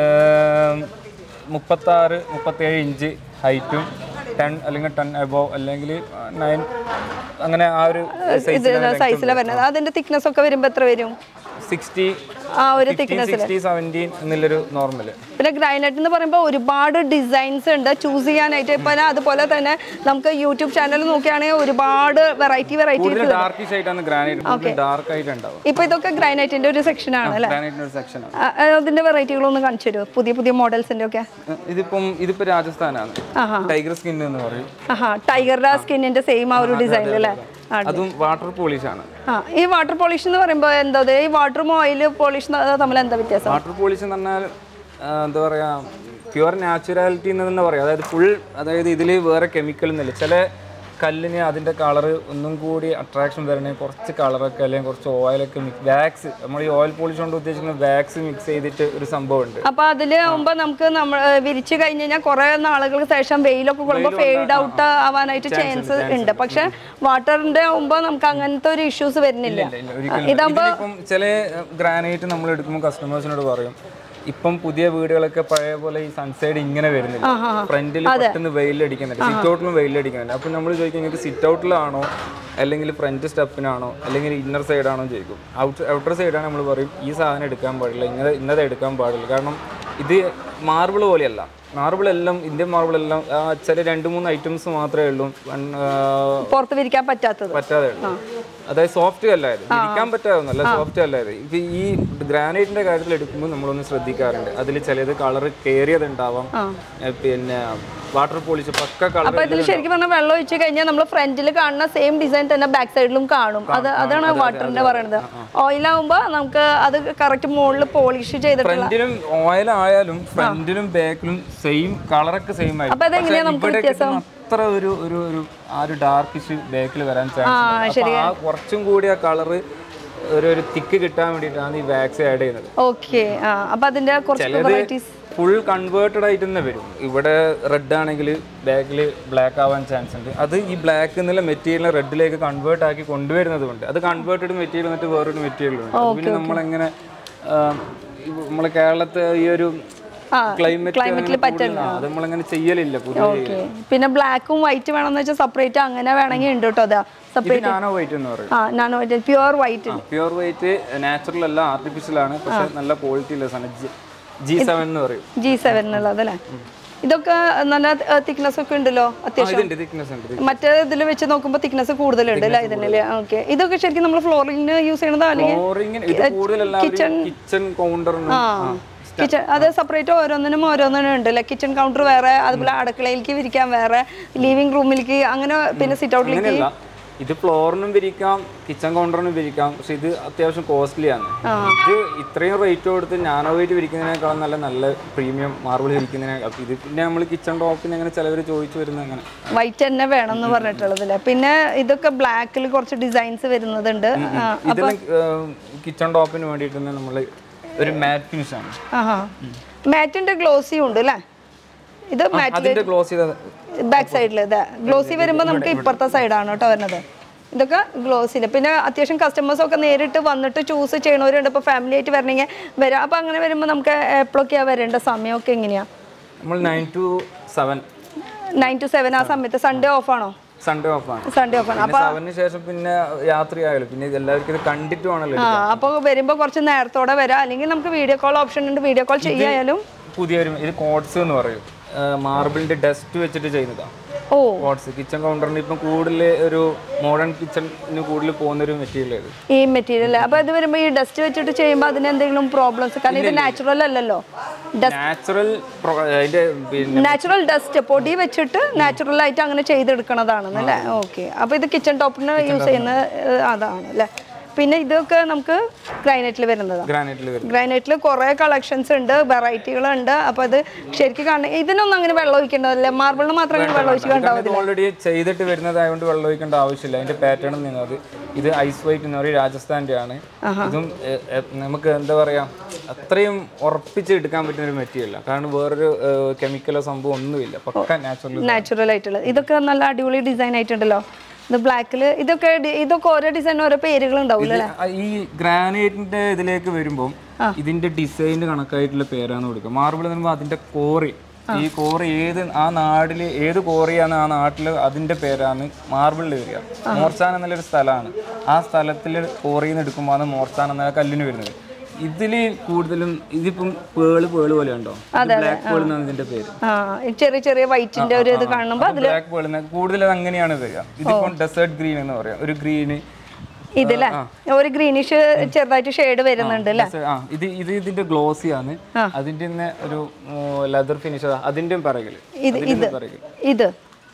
ഏം, മുപ്പത്താറ് മുപ്പത്തേഴ് ഇഞ്ച് ഹൈറ്റും ടെൻ അല്ലെങ്കിൽ ടെൻ എബോ അല്ലെങ്കിൽ നയൻ അങ്ങനെ ആ ഒരു ഇത് സൈസിലാണ് വരുന്നത് അതിന്റെ തിക്നെസ് ഒക്കെ വരുമ്പോ എത്ര വരും സിക്സ്റ്റി ആ ഒരു ഫിഫ്റ്റീൻ സിക്സ്റ്റി സെവൻറ്റീൻ എന്നുള്ളൊരു നോർമൽ പിന്നെ ഗ്രാനൈറ്റ് എന്ന് പറയുമ്പോൾ ഒരുപാട് ഡിസൈൻസ് ഉണ്ട് ചൂസ് ചെയ്യാനായിട്ട് ഇപ്പൊ ഞാൻ അതുപോലെ തന്നെ നമുക്ക് യൂട്യൂബ് ചാനൽ നോക്കുകയാണെങ്കിൽ ഒരുപാട് വെറൈറ്റി വെറൈറ്റീസ് കൂടുതൽ ഡാർക്ക് ആയിട്ടാണ് ഗ്രാനൈറ്റ് കൂടുതൽ ഡാർക്ക് ആയിട്ട് ഉണ്ടാവും ഇപ്പൊ ഇതൊക്കെ ഗ്രാനൈറ്റിന്റെ ഒരു സെക്ഷൻ ആണ് അല്ലേ ഗ്രാനൈറ്റിന്റെ ഒരു സെക്ഷനാണ് ആ, ആ, അതിന്റെ വെറൈറ്റികളൊന്ന് കാണിച്ചു തരുമോ പുതിയ പുതിയ മോഡൽസിന്റെ ഒക്കെ ഇതിപ്പം ഇതിപ്പോ രാജസ്ഥാനാണ് ആഹാ ടൈഗർ സ്കിൻ എന്ന് പറയും ആഹാ ടൈഗറുടെ സ്കിന്നിന്റെ സെയിം ആ ഒരു ഡിസൈൻ അല്ലേ ആ, അതും വാട്ടർ പോളിഷ് ആണ് ആ ഈ വാട്ടർ പോളിഷ് എന്ന് പറയുമ്പോൾ എന്താ ഇത്? ഈ വാട്ടറും ഓയിൽ പോളിഷ് തമ്മിൽ എന്താ വ്യത്യാസം വാട്ടർ പോളിഷ് എന്ന് പറഞ്ഞാൽ ആ, എന്താ പറയാ പ്യുവർ നാച്ചുറാലിറ്റി എന്ന് തന്നെ പറയാം അതായത് ഫുൾ അതായത് ഇതിൽ വേറെ കെമിക്കൽ ഒന്നുമില്ല ചില കല്ലിന് അതിൻ്റെ കളറ് ഒന്നും കൂടി അട്രാക്ഷൻ വരണേ കുറച്ച് കളറൊക്കെ അല്ലെങ്കിൽ കുറച്ച് ഓയിലൊക്കെ മിക്സ് വാക്സ് നമ്മൾ ഈ ഓയിൽ പോളിഷ് കൊണ്ട് ഉദ്ദേശിക്കുന്നത് വാക്സ് മിക്സ് ചെയ്തിട്ട് ഒരു സംഭവമുണ്ട് അപ്പൊ അതില് ആകുമ്പോ നമുക്ക് നമ്മൾ വിരിച്ചു കഴിഞ്ഞ് കഴിഞ്ഞാൽ കുറെ നാളുകൾക്ക് ശേഷം വെയിലൊക്കെ കൊള്ളുമ്പോൾ ഫെയ്ഡ് ഔട്ട് ആവാനായിട്ട് ചാൻസ് ഉണ്ട് പക്ഷെ വാട്ടറിന്റെ ആകുമ്പോ നമുക്ക് അങ്ങനത്തെ ഒരു ഇഷ്യൂസ് വരുന്നില്ല ഇല്ല, ഒരിക്കലും ഇല്ല. ഇതിലിപ്പം ചില ഗ്രാനൈറ്റ് നമ്മൾ എടുക്കുമ്പോൾ കസ്റ്റമേഴ്സിനോട് പറയും ഇപ്പം പുതിയ വീടുകളൊക്കെ പഴയ പോലെ ഈ സൺസൈഡ് ഇങ്ങനെ വരുന്നില്ല ഫ്രണ്ടിൽ പെട്ടെന്ന് വെയിലടിക്കുന്നുണ്ട് സിറ്റ് ഔട്ടിലും വെയിലടിക്കുന്നുണ്ട് അപ്പം നമ്മൾ ചോദിക്കും നിങ്ങൾക്ക് സിറ്റ് ഔട്ടിലാണോ അല്ലെങ്കിൽ ഫ്രണ്ട് സ്റ്റെപ്പിനാണോ അല്ലെങ്കിൽ ഇന്നർ സൈഡാണോ ചോദിക്കും ഔട്ട് ഔട്ടർ സൈഡാണ് നമ്മൾ പറയും ഈ സാധനം എടുക്കാൻ പാടില്ല ഇങ്ങനെ ഇന്നത് എടുക്കാൻ പാടില്ല കാരണം ഇത് മാർബിൾ പോലെയല്ല മാർബിൾ എല്ലാം ഇന്ത്യൻ മാർബിൾ എല്ലാം ആ, ചില രണ്ട് മൂന്ന് ഐറ്റംസ് മാത്രമേ ഉള്ളൂ വൺ, ആ, പുറത്ത് വിരിക്കാൻ പറ്റാത്തത് പറ്റാതെ ഉള്ളൂ അതായത് സോഫ്റ്റ് കല്ലായിരുന്നു ഇരിക്കാൻ പറ്റാവുന്ന നല്ല സോഫ്റ്റ് കല്ലായിരുന്നു ഇപ്പൊ ഈ ഗ്രാനൈറ്റിന്റെ കാര്യത്തിൽ എടുക്കുമ്പോൾ നമ്മളൊന്ന് ശ്രദ്ധിക്കാറുണ്ട് അതിൽ ചിലത് കളർ കയറിയതുണ്ടാവാം ഏ, പിന്നെ വാട്ടർ പോളിഷ് പക്ക കളർ അപ്പൊ ഇതിൽ ശരിക്കും പറഞ്ഞാൽ വെള്ളം ഒഴിച്ച് കഴിഞ്ഞാൽ നമ്മൾ ഫ്രണ്ടിൽ കാണുന്ന സെയിം ഡിസൈൻ തന്നെ ബാക്ക് സൈഡിലും കാണും അത് അതാണ് വാട്ടറിന്റെ പറയുന്നത് ഓയിലാവുമ്പോ നമുക്ക് അത് കറക്റ്റ് മുകളിൽ പോളിഷ് ചെയ്തിട്ടുള്ള ഫ്രണ്ടിലും ഓയിൽ ആയാലും ഫ്രണ്ടിലും ബാക്കിലും സെയിം കളറൊക്കെ സെയിം അപ്പൊ അതെങ്ങനെയാ നമുക്ക് വ്യത്യാസം? അത്ര ഒരു ഒരു ഒരു ആ ഒരു ഡാർക്കിഷ് ബാക്കിൽ വരാൻ ചാൻസ് അപ്പൊ ആ കുറച്ചും കൂടി ആ കളറ് ഒരു ഒരു തിക്ക് കിട്ടാൻ വേണ്ടിയിട്ടാണ് ഈ വാക്സ് ആഡ് ചെയ്യുന്നത് ഓക്കെ ആ അപ്പൊ അതിന്റെ കുറച്ച് വെറൈറ്റീസ് ഫുൾ കൺവേർട്ടഡ് ആയിട്ട് തന്നെ വരും ഇവിടെ റെഡ് ആണെങ്കിൽ ബാക്കിൽ ബ്ലാക്ക് ആവാൻ ചാൻസ് ഉണ്ട് അത് ഈ ബ്ലാക്ക് എന്നുള്ള മെറ്റീരിയൽ റെഡിലേക്ക് കൺവേർട്ട് ആക്കി കൊണ്ടുവരുന്നത് കൊണ്ട് അത് കൺവേർട്ടഡ് മെറ്റീരിയൽ എന്നിട്ട് വേറൊരു മെറ്റീരിയൽ ഉണ്ട് അത് പിന്നെ നമ്മളെങ്ങനെ നമ്മളെ കേരളത്തെ ഈ ഒരു ആ, ക്ലൈമറ്റ് climate അത് നമ്മളങ്ങനെ ചെയ്യലില്ല പുതിയ ഓക്കെ പിന്നെ ബ്ലാക്കും വൈറ്റ് വേണമെന്ന് വെച്ചാൽ സെപ്പറേറ്റ് അങ്ങനെ വേണമെങ്കിൽ ഉണ്ട് കേട്ടോ അതാ സെപ്പറേറ്റ് നാനോ വൈറ്റ് എന്ന് പറയും ആ nano white pure white pure white natural അല്ല ആർട്ടിഫിഷ്യൽ ആണ് പക്ഷെ നല്ല ക്വാളിറ്റി ഉള്ള സാധനം ജി സെവൻ എന്ന് പറയും ജി സെവൻ എന്നുള്ളത് അല്ലേ ഇതൊക്കെ നല്ല തിക്നെസ് ഒക്കെ ഉണ്ടല്ലോ ആ, അത്യാവശ്യം ഇതുണ്ട് തിക്നെസ് ഉണ്ട് മറ്റേ ഇതിൽ വെച്ച് നോക്കുമ്പോൾ തിക്നെസ് കൂടുതലുണ്ട് അല്ലേ ഇതിനല്ലേ ഓക്കെ ഇതൊക്കെ ശരിക്കും നമ്മൾ ഫ്ലോറിങ്ങിന് യൂസ് ചെയ്യണതോ അല്ലെങ്കിൽ ഫ്ലോറിങ്ങിന് ഇത് കൂടുതൽ കിച്ചൺ കൗണ്ടറിനും കിച്ചൺ അത് സെപ്പറേറ്റ് ഓരോന്നിനും ഓരോന്നിനും ഉണ്ട് അല്ലേ കിച്ചൺ കൗണ്ടർ വേറെ അതുപോലെ അടുക്കളയിലേക്ക് വിരിക്കാൻ വേറെ ലിവിംഗ് റൂമിലേക്ക് അങ്ങനെ പിന്നെ സിറ്റ് ഔട്ടിലേക്ക് അങ്ങനെയല്ല ഇത് ഫ്ലോറിനും വിരിക്കാം കിച്ചൺ കൗണ്ടറിനും വിരിക്കാം പക്ഷെ ഇത് അത്യാവശ്യം കോസ്റ്റ്ലി ആണ് ഇത് ഇത്രയും റേറ്റ് കൊടുത്ത് നാനോ വെയിറ്റ് വിരിക്കുന്നതിനേക്കാളും നല്ല നല്ല പ്രീമിയം മാർബിൾ വിരിക്കുന്നതിനേക്കാൾ ഇത് പിന്നെ നമ്മൾ കിച്ചൺ ടോപ്പിന് അങ്ങനെ ചിലവർ ചോദിച്ചു വരുന്നത് അങ്ങനെ വൈറ്റ് തന്നെ വേണം എന്ന് പറഞ്ഞിട്ടുള്ളത് അല്ലേ പിന്നെ ഇതൊക്കെ ബ്ലാക്കിൽ കുറച്ച് ഡിസൈൻസ് വരുന്നതുണ്ട് ആ, ഇതെല്ലാം കിച്ചൺ ടോപ്പിന് വേണ്ടിയിട്ട് തന്നെ നമ്മൾ ഒരു മാറ്റ് ഫിനിഷ് ആണ് ആഹാ മാറ്റിന്റെ ഗ്ലോസിയും ഉണ്ട് അല്ലേ ഇത് മാറ്റ് അതിന്റെ ഗ്ലോസ് ചെയ്ത ബാക്ക് സൈഡിൽ ഇത് ഗ്ലോസി വരുമ്പോൾ നമുക്ക് ഇപ്പുറത്തെ സൈഡാണ് കേട്ടോ വരുന്നത് ഇതൊക്കെ ഗ്ലോസിൽ പിന്നെ അത്യാവശ്യം കസ്റ്റമേഴ്സ് ഒക്കെ നേരിട്ട് വന്നിട്ട് ചൂസ് ചെയ്യണവരുണ്ട് ഇപ്പോൾ ഫാമിലി ആയിട്ട് വരണമെങ്കിൽ വരാം അപ്പോൾ അങ്ങനെ വരുമ്പോൾ നമുക്ക് എപ്പോഴൊക്കെയാണ് വരേണ്ട സമയമൊക്കെ എങ്ങനെയാണ് നമ്മൾ nine to seven nine to seven ആ സമയത്ത് സൺഡേ ഓഫാണോ സൺഡേ ഓഫാണ് സൺഡേ ഓഫാണ് പിന്നെ സെവനിന് ശേഷം പിന്നെ രാത്രിയായാലും പിന്നെ ഇത് എല്ലാവർക്കും ഇത് കണ്ടിട്ട് വേണമല്ലോ ആ അപ്പോൾ വരുമ്പോൾ കുറച്ച് നേരത്തോടെ വരാം അല്ലെങ്കിൽ നമുക്ക് വീഡിയോ കോൾ ഓപ്ഷൻ ഉണ്ട് വീഡിയോ കോൾ ചെയ്യായാലും പുതിയൊരു ഇത് കോട്സ് എന്ന് പറയും മാർബിളിന്റെ ഡസ്റ്റ് വെച്ചിട്ട് ചെയ്യുന്നതാണ് ഓ കോട്സ് കിച്ചൺ കൗണ്ടറിന് ഇപ്പം കൂടുതൽ ഒരു മോഡേൺ കിച്ചണിന് കൂടുതൽ പോകുന്ന ഒരു മെറ്റീരിയൽ ഇത് ഈ മെറ്റീരിയൽ അപ്പോൾ ഇത് വരുമ്പോൾ ഈ ഡസ്റ്റ് വെച്ചിട്ട് ചെയ്യുമ്പോൾ അതിന് എന്തെങ്കിലും പ്രോബ്ലംസ് കാരണം ഇത് നാച്ചുറൽ അല്ലല്ലോ ഡസ്റ്റ് നാച്ചുറൽ അതിന്റെ പിന്നെ നാച്ചുറൽ ഡസ്റ്റ് പൊടി വെച്ചിട്ട് നാച്ചുറൽ ആയിട്ട് അങ്ങനെ ചെയ്തെടുക്കണതാണ് അല്ലേ ഓക്കെ അപ്പോൾ ഇത് കിച്ചൺ ടോപ്പിന് യൂസ് ചെയ്യുന്ന ഏഹ്, അതാണ് അല്ലേ പിന്നെ ഇതൊക്കെ നമുക്ക് ഗ്രൈനൈറ്റിൽ വരുന്നതാണ് ഗ്രാനൈറ്റിൽ വരും ഗ്രാനൈറ്റിൽ കുറേ കളക്ഷൻസ് ഉണ്ട് വെറൈറ്റികളുണ്ട് അപ്പോൾ അത് ശരിക്കും കാണാൻ ഇതിനൊന്നും അങ്ങനെ വെള്ളം ഒഴിക്കേണ്ടതല്ലേ മാർബിളിന് മാത്രം അങ്ങനെ വെള്ളം ഒഴിച്ച് കണ്ടാവും ഇത് ഓൾറെഡി ചെയ്തിട്ട് വരുന്നതായതുകൊണ്ട് വെള്ളം ഒഴിക്കേണ്ട ആവശ്യമില്ല അതിന്റെ പാറ്റേൺ നിന്നത് ഇത് ഐസ് വൈറ്റ് എന്ന് പറയും രാജസ്ഥാന്റെ ആണ് ഇതും എ, എ, നമുക്ക് എന്താ പറയാ അത്രയും ഉറപ്പിച്ച് എടുക്കാൻ പറ്റുന്ന ഒരു മെറ്റീരിയൽ കാരണം വേറൊരു കെമിക്കലോ സംഭവം ഒന്നുമില്ല പക്ക നാച്ചുറൽ നാച്ചുറൽ ആയിട്ടുള്ളത് ഇതൊക്കെ നല്ല അടിപൊളി ഡിസൈൻ ആയിട്ടുണ്ടല്ലോ ഇത് ബ്ലാക്കിൽ ഇതൊക്കെ ഡി- ഇതൊക്കെ ഓരോ ഡിസൈൻ ഓരോ പേരുകൾ ഉണ്ടാവില്ല അല്ലേ ഈ ഗ്രാനൈറ്റിന്റെ ഇതിലേക്ക് വരുമ്പോൾ ഇതിന്റെ ഡിസൈൻ കണക്കായിട്ടുള്ള പേരാണ് കൊടുക്കുക മാർബിൾ എന്ന് പറയുമ്പോൾ അതിന്റെ കോറി ഈ കോറി ഏത് ആ നാടില് ഏത് കോറിയാണ് ആ നാട്ടില് അതിന്റെ പേരാണ് മാർബിളിൽ വരിക മോർച്ചാൻ എന്നുള്ളൊരു സ്ഥലമാണ് ആ സ്ഥലത്തിൽ കോറിയിൽ നിന്ന് എടുക്കുമ്പോൾ ആണ് മോർച്ചാൻ എന്ന കല്ലിന് വരുന്നത് ഇതില് കൂടുതലും ഇതിപ്പം പേള് പേള് പോലെ ഉണ്ടോ ബ്ലാക്ക് പേൾ എന്നാണ് ഇതിന്റെ പേര് ആ ഈ ചെറിയ ചെറിയ വൈറ്റിന്റെ ഒരു ഇത് കാണുമ്പോൾ ബ്ലാക്ക് പേൾ കൂടുതൽ അത് അങ്ങനെയാണ് വരിക ഇതിപ്പം ഡെസേർട്ട് ഗ്രീൻ എന്ന് പറയാം ഒരു ഗ്രീന് ഇതില്ലേ ഒരു ഗ്രീനിഷ് ചെറുതായിട്ട് ഷെയ്ഡ് വരുന്നുണ്ട് അല്ലേ ആ ഇത് ഇത് ഇതിന്റെ ഗ്ലോസി ആണ് അതിന്റെ തന്നെ ഒരു ലെതർ ഫിനിഷ് അതിന്റെ പിറകില് ഇത് ഇത് അതിന്റെ പിറകിൽ ഇത്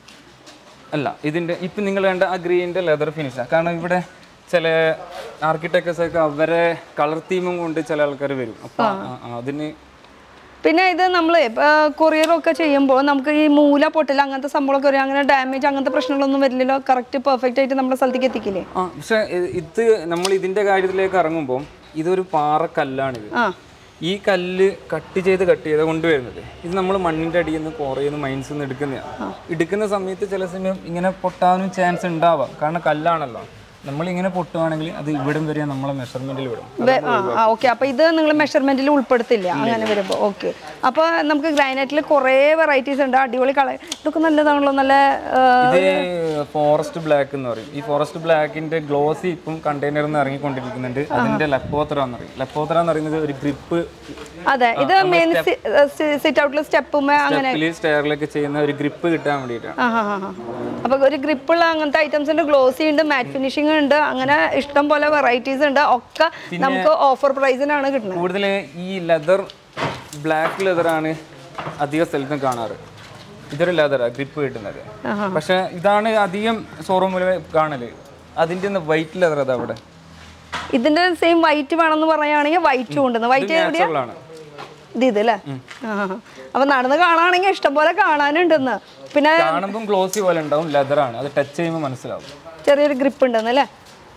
അല്ല ഇതിന്റെ ഇപ്പൊ നിങ്ങൾ കണ്ട ആ ഗ്രീനിന്റെ ലെതർ ഫിനിഷ് കാരണം ഇവിടെ ചില ആർക്കിടെക്ടേഴ്സ് ഒക്കെ അവരെ കളർ തീമും കൊണ്ട് ചില ആൾക്കാർ വരും അപ്പൊ ആ, ആ, അതിന് പിന്നെ ഇത് നമ്മൾ കൊറിയറൊക്കെ ചെയ്യുമ്പോൾ നമുക്ക് ഈ മൂല പൊട്ടൽ അങ്ങനത്തെ സംഭവമൊക്കെ വരും അങ്ങനെ ഡാമേജ് അങ്ങനത്തെ പ്രശ്നങ്ങളൊന്നും വരില്ലല്ലോ കറക്റ്റ് പെർഫെക്റ്റ് ആയിട്ട് നമ്മുടെ സ്ഥലത്തേക്ക് എത്തിക്കില്ലേ ആ പക്ഷെ ഇത് നമ്മൾ ഇതിന്റെ കാര്യത്തിലേക്ക് ഇറങ്ങുമ്പോൾ ഇതൊരു പാറക്കല്ലാണിത് ആ ഈ കല്ല് കട്ട് ചെയ്ത് കട്ട് ചെയ്ത് കൊണ്ടുവരുന്നത് ഇത് നമ്മൾ മണ്ണിന്റെ അടിയിൽ നിന്ന് കുറയിൽ നിന്ന് മൈൻസ് നിന്ന് എടുക്കുന്നതാണ് എടുക്കുന്ന സമയത്ത് ചില സമയം ഇങ്ങനെ പൊട്ടാനും ചാൻസ് ഉണ്ടാവാം കാരണം കല്ലാണല്ലോ നമ്മൾ ഇങ്ങനെ പൊട്ടുവാണെങ്കിൽ അത് ഇവിടം വരെ നമ്മളെ മെഷർമെന്റിൽ വിടും വെ- ആ ആ ഓക്കെ അപ്പോൾ ഇത് നിങ്ങൾ മെഷർമെന്റിൽ ഉൾപ്പെടുത്തില്ല അങ്ങനെ വരുമ്പോൾ ഓക്കെ അപ്പോൾ നമുക്ക് ഗ്രാനൈറ്റിൽ കുറേ വെറൈറ്റീസ് ഉണ്ട് അടിപൊളി കളർ ഇതൊക്കെ നല്ലതാണല്ലോ നല്ല ആ, ഇത് ഫോറസ്റ്റ് ബ്ലാക്ക് എന്ന് പറയും ഈ ഫോറസ്റ്റ് ബ്ലാക്കിന്റെ ഗ്ലോസി ഇപ്പം കണ്ടെയ്നറിൽ നിന്ന് ഇറങ്ങിക്കൊണ്ടിരിക്കുന്നുണ്ട് അതിന്റെ ലെപ്പോത്ര എന്ന് പറയും ലെപ്പോത്ര എന്ന് പറയുന്നത് ഒരു ഗ്രിപ്പ് അതെ ഇത് മെയിൻ സിറ്റ് ഔട്ടിൽ സ്റ്റെപ്പുമേ അങ്ങനെ സ്റ്റെയറിലൊക്കെ ചെയ്യുന്ന ഒരു ഗ്രിപ്പ് കിട്ടാൻ വേണ്ടിയിട്ടാണ് ആ ഹാ ഹാ അപ്പോൾ ഒരു ഗ്രിപ്പുള്ള അങ്ങനത്തെ ഐറ്റംസിന്റെ ഗ്ലോസി ഉണ്ട് മാറ്റ് ഫിനിഷിംഗ് ഉണ്ട് അങ്ങനെ ഇഷ്ടം പോലെ വെറൈറ്റീസ് ഉണ്ട് ഒക്കെ നമുക്ക് ഓഫർ പ്രൈസിനാണ് കിട്ടുന്നത് കൂടുതൽ ഈ ലെതർ ബ്ലാക്ക് ലെതറാണ് അധിക സ്ഥലത്തും കാണാറ് ഇതൊരു ലെതറാണ് ഗ്രിപ്പ് കിട്ടുന്നത് പക്ഷെ ഇതാണ് അധികം ഷോറൂമിൽ കാണല് അതിൻ്റെ വൈറ്റ് ലെതർ അതാ അവിടെ ഇതിന്റെ സെയിം വൈറ്റ് വേണമെന്ന് പറയുകയാണെങ്കിൽ വൈറ്റും ഉണ്ട് വൈറ്റ് എവിടെയാ Natural ആണ് ഇത് ഇത് അല്ലേ ആ അപ്പൊ നടന്ന് കാണുകയാണെങ്കിൽ ഇഷ്ടംപോലെ കാണാനുണ്ടെന്ന് പിന്നെ കാണുമ്പം ഗ്ലോസി പോലെ ഉണ്ടാവും ലെതറാണ് അത് ടച്ച് ചെയ്യുമ്പോൾ മനസ്സിലാവും ചെറിയൊരു ഗ്രിപ്പ് ഉണ്ടെന്ന് അല്ലേ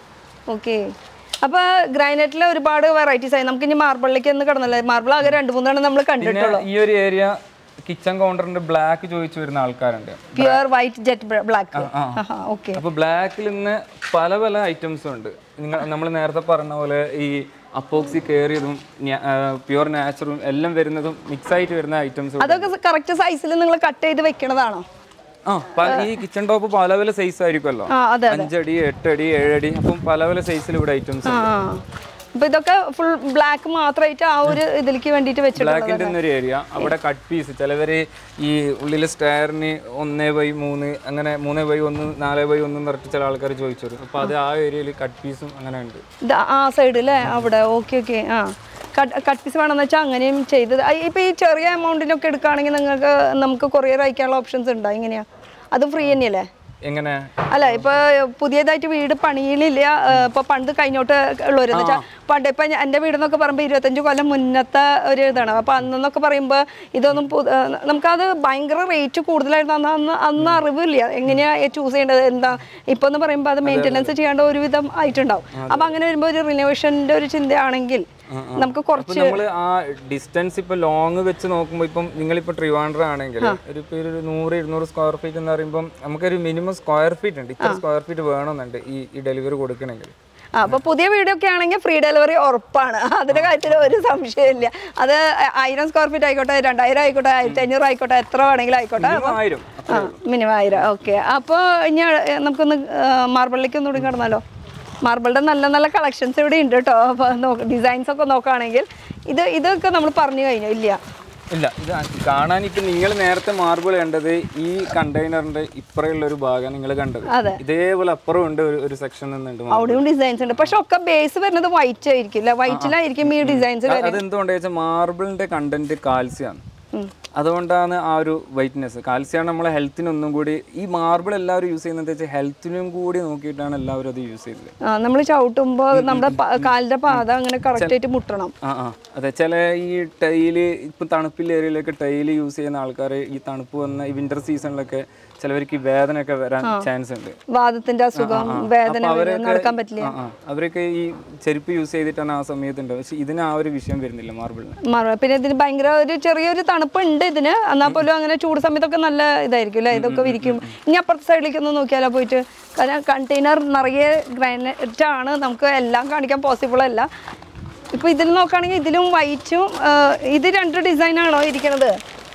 ഓക്കെ അപ്പൊ ഗ്രാനൈറ്റിൽ ഒരുപാട് വെറൈറ്റീസ് ആയി നമുക്ക് ഇനി മാർബിളിലേക്ക് ഒന്ന് കിടന്നല്ലേ മാർബിൾ ആകെ രണ്ട് മൂന്നെണ്ണം നമ്മൾ കണ്ടിട്ടുള്ളൂ ഈ ഒരു ഏരിയ കിച്ചൺ കൗണ്ടറിന്റെ ബ്ലാക്ക് ചോദിച്ചു വരുന്ന ആൾക്കാരുണ്ട് pure white jet black okay അപ്പൊ ബ്ലാക്കിൽ നിന്ന് പല പല ഐറ്റംസും ഉണ്ട് നിങ്ങൾ നമ്മൾ നേരത്തെ പറഞ്ഞ പോലെ ഈ അപ്പോക്സി കയറിയതും പ്യുവർ നാച്ചുറലും എല്ലാം വരുന്നതും മിക്സ് ആയിട്ട് വരുന്ന ഐറ്റംസ് അതൊക്കെ കറക്റ്റ് സൈസിൽ നിങ്ങൾ കട്ട് ചെയ്ത് വെക്കണതാണോ ആ പ- ഈ കിച്ചൺ ടോപ്പ് പല പല സൈസ് ആയിരിക്കുമല്ലോ ആ അതെ അഞ്ചടി എട്ടടി ഏഴടി അപ്പം പല പല സൈസിൽ ഇവിടെ ഐറ്റംസ് ആ അപ്പൊ ഇതൊക്കെ ഫുൾ ബ്ലാക്ക് മാത്രമായിട്ട് ആ ഒരു ഇതിലേക്ക് വേണ്ടിയിട്ട് വെച്ചിട്ടുണ്ട് ബ്ലാക്കിന്റെ ഒരു ഏരിയ അവിടെ കട്ട് പീസ് ചിലവര് ഈ ഉള്ളിലെ സ്റ്റയറിന് ഒന്നേ ബൈ മൂന്ന് അങ്ങനെ മൂന്നേ ബൈ ഒന്ന് നാല് ബൈ ഒന്ന് പറഞ്ഞിട്ട് ചില ആൾക്കാർ ചോദിച്ചു വരും അപ്പൊ അത് ആ ഏരിയയിൽ കട്ട് പീസും അങ്ങനെ ഉണ്ട് ഇത് ആ സൈഡ് അല്ലേ അവിടെ ഓക്കെ ഓക്കെ ആ കട്ട് കട്ട് പീസ് വേണമെന്ന് വെച്ചാൽ അങ്ങനെയും ചെയ്തത് ആ, ഇപ്പൊ ഈ ചെറിയ എമൗണ്ടിനൊക്കെ എടുക്കുകയാണെങ്കിൽ നിങ്ങൾക്ക് നമുക്ക് കൊറിയർ അയക്കാനുള്ള ഓപ്ഷൻസ് ഉണ്ടോ എങ്ങനെയാ അത് ഫ്രീ തന്നെയല്ലേ എങ്ങനെ അല്ല ഇപ്പൊ പുതിയതായിട്ട് വീട് പണിയിലില്ല ഏഹ് ഇപ്പൊ പണ്ട് കഴിഞ്ഞോട്ട് ഉള്ളവരെന്ന് വെച്ചാൽ പണ്ട് ഇപ്പൊ ഞാൻ- എൻ്റെ വീടെന്നൊക്കെ പറയുമ്പോൾ ഇരുപത്തഞ്ച് കൊല്ലം മുന്നത്തെ ഒരു ഇതാണ് അപ്പൊ അന്നെന്നൊക്കെ പറയുമ്പോൾ ഇതൊന്നും പു- ഏഹ് നമുക്കത് ഭയങ്കര റേറ്റ് കൂടുതലായിരുന്നു അന്ന് അന്ന് അന്ന് അറിവില്ല എങ്ങനെയാ ചൂസ് ചെയ്യേണ്ടത് എന്താ ഇപ്പൊ എന്ന് പറയുമ്പോൾ അത് മെയിൻ്റെനൻസ് ചെയ്യേണ്ട ഒരുവിധം ആയിട്ടുണ്ടാവും അപ്പൊ അങ്ങനെ വരുമ്പോൾ ഒരു റിനോവേഷൻ്റെ ഒരു ചിന്തയാണെങ്കിൽ നമുക്ക് അപ്പൊ കുറച്ച് നമ്മൾ ആ ഡിസ്റ്റൻസ് ഇപ്പൊ ലോങ് വെച്ച് നോക്കുമ്പോൾ ഇപ്പം നിങ്ങളിപ്പോ ട്രിവാൻഡ്രം ആണെങ്കിൽ ഒരു ഇപ്പൊ ഒരു നൂറ് ഇരുന്നൂറ് സ്ക്വയർ ഫീറ്റ് എന്ന് പറയുമ്പോൾ നമുക്കൊരു മിനിമം സ്ക്വയർ ഫീറ്റ് ഉണ്ട് ഇത്ര സ്ക്വയർ ഫീറ്റ് വേണമെന്നുണ്ട് ഈ ഈ ഡെലിവറി കൊടുക്കണമെങ്കിൽ ആ, അപ്പൊ പുതിയ വീടൊക്കെ ആണെങ്കിൽ ഫ്രീ ഡെലിവറി ഉറപ്പാണ് അതിന്റെ കാര്യത്തിൽ ഒരു സംശയമില്ല അത് ആയിരം സ്ക്വയർ ഫീറ്റ് ആയിക്കോട്ടെ രണ്ടായിരം ആയിക്കോട്ടെ ആയിരത്തി അഞ്ഞൂറ് ആയിക്കോട്ടെ എത്ര വേണമെങ്കിലും ആയിക്കോട്ടെ അപ്പൊ ആയിരം ആ മിനിമം ആയിരം ഓക്കെ അപ്പോൾ ഇനി ഏ, നമുക്കൊന്ന് മാർബിളിലേക്ക് ഒന്നുകൂടി കടന്നാലോ മാർബിളിന്റെ നല്ല നല്ല കളക്ഷൻസ് ഇവിടെ ഉണ്ട് കേട്ടോ അപ്പോൾ ഡിസൈൻസ് ഒക്കെ നോക്കുകയാണെങ്കിൽ ഇത് ഇതൊക്കെ നമ്മൾ പറഞ്ഞു കഴിഞ്ഞു ഇല്ല ഇല്ല ഇത് കാണാൻ ഇപ്പൊ നിങ്ങൾ നേരത്തെ മാർബിൾ കണ്ടത് ഈ കണ്ടെയ്നറിന്റെ ഇപ്പറയുള്ള ഒരു ഭാഗം നിങ്ങൾ കണ്ടത് അതെ. ഇതേപോലെ അപ്പുറം ഉണ്ട് ഒരു- ഒരു സെക്ഷൻ നിന്നുണ്ട് marble. അവിടെയും ഡിസൈൻസ് ഉണ്ട് പക്ഷെ ഒക്കെ ബേസ് വരുന്നത് വൈറ്റ് ആയിരിക്കും അല്ലേ വൈറ്റിലായിരിക്കും ഈ ഡിസൈൻസ് അത് അതെന്തുകൊണ്ടാ വെച്ചാൽ മാർബിളിന്റെ കണ്ടന്റ് കാൽസ്യമാണ് അതുകൊണ്ടാണ് ആ ഒരു വൈറ്റ്നെസ് കാൽസ്യമാണ് നമ്മളെ ഹെൽത്തിന് ഒന്നും കൂടി ഈ മാർബിൾ എല്ലാവരും യൂസ് ചെയ്യുന്നത് വെച്ചാൽ ഹെൽത്തിനും കൂടി നോക്കിയിട്ടാണ് എല്ലാവരും അത് യൂസ് ചെയ്യുന്നത് നമ്മൾ ചവിട്ടുമ്പോൾ നമ്മുടെ പ- കാലിന്റെ പാത അങ്ങനെ കറക്റ്റ് ആയിട്ട് മുട്ടണം ആ ആ അതെ ചില ഈ ടൈല് ഇപ്പം തണുപ്പില്ല ഏരിയയിലൊക്കെ ടൈല് യൂസ് ചെയ്യുന്ന ആൾക്കാർ ഈ തണുപ്പ് വന്ന ഈ വിന്റർ സീസണിലൊക്കെ ചിലവർക്ക് ഈ വേദനയൊക്കെ വരാൻ ചാൻസ് ഉണ്ട് വാദത്തിന്റെ അസുഖം വേദന അപ്പൊ വരും, നടക്കാൻ പറ്റില്ല ആ, ആ. അവരൊക്കെ ഈ ചെരുപ്പ് യൂസ് ചെയ്തിട്ടാണ് ആ സമയത്തുണ്ട് പക്ഷെ ഇതിന് ആ ഒരു വിഷയം വരുന്നില്ല മാർബിളിന് മാറുക പിന്നെ ഇതിന് ഭയങ്കര ഒരു ചെറിയൊരു തണുപ്പ് ഉണ്ട് ഇതിന് എന്നാൽ പോലും അങ്ങനെ ചൂട് സമയത്തൊക്കെ നല്ല ഇതായിരിക്കും അല്ലേ ഇതൊക്കെ വിരിക്കും ഇനി അപ്പുറത്തെ സൈഡിലേക്ക് ഒന്ന് നോക്കിയാലോ പോയിട്ട് കാരണം കണ്ടെയ്നർ നിറയെ ഗ്രാനൈറ്റ് ആണ് നമുക്ക് എല്ലാം കാണിക്കാൻ പോസിബിൾ അല്ല ഇപ്പൊ ഇതിൽ നോക്കുകയാണെങ്കിൽ ഇതിലും വൈറ്റും ഇത് രണ്ട് ഡിസൈൻ ആണോ ഇരിക്കണത്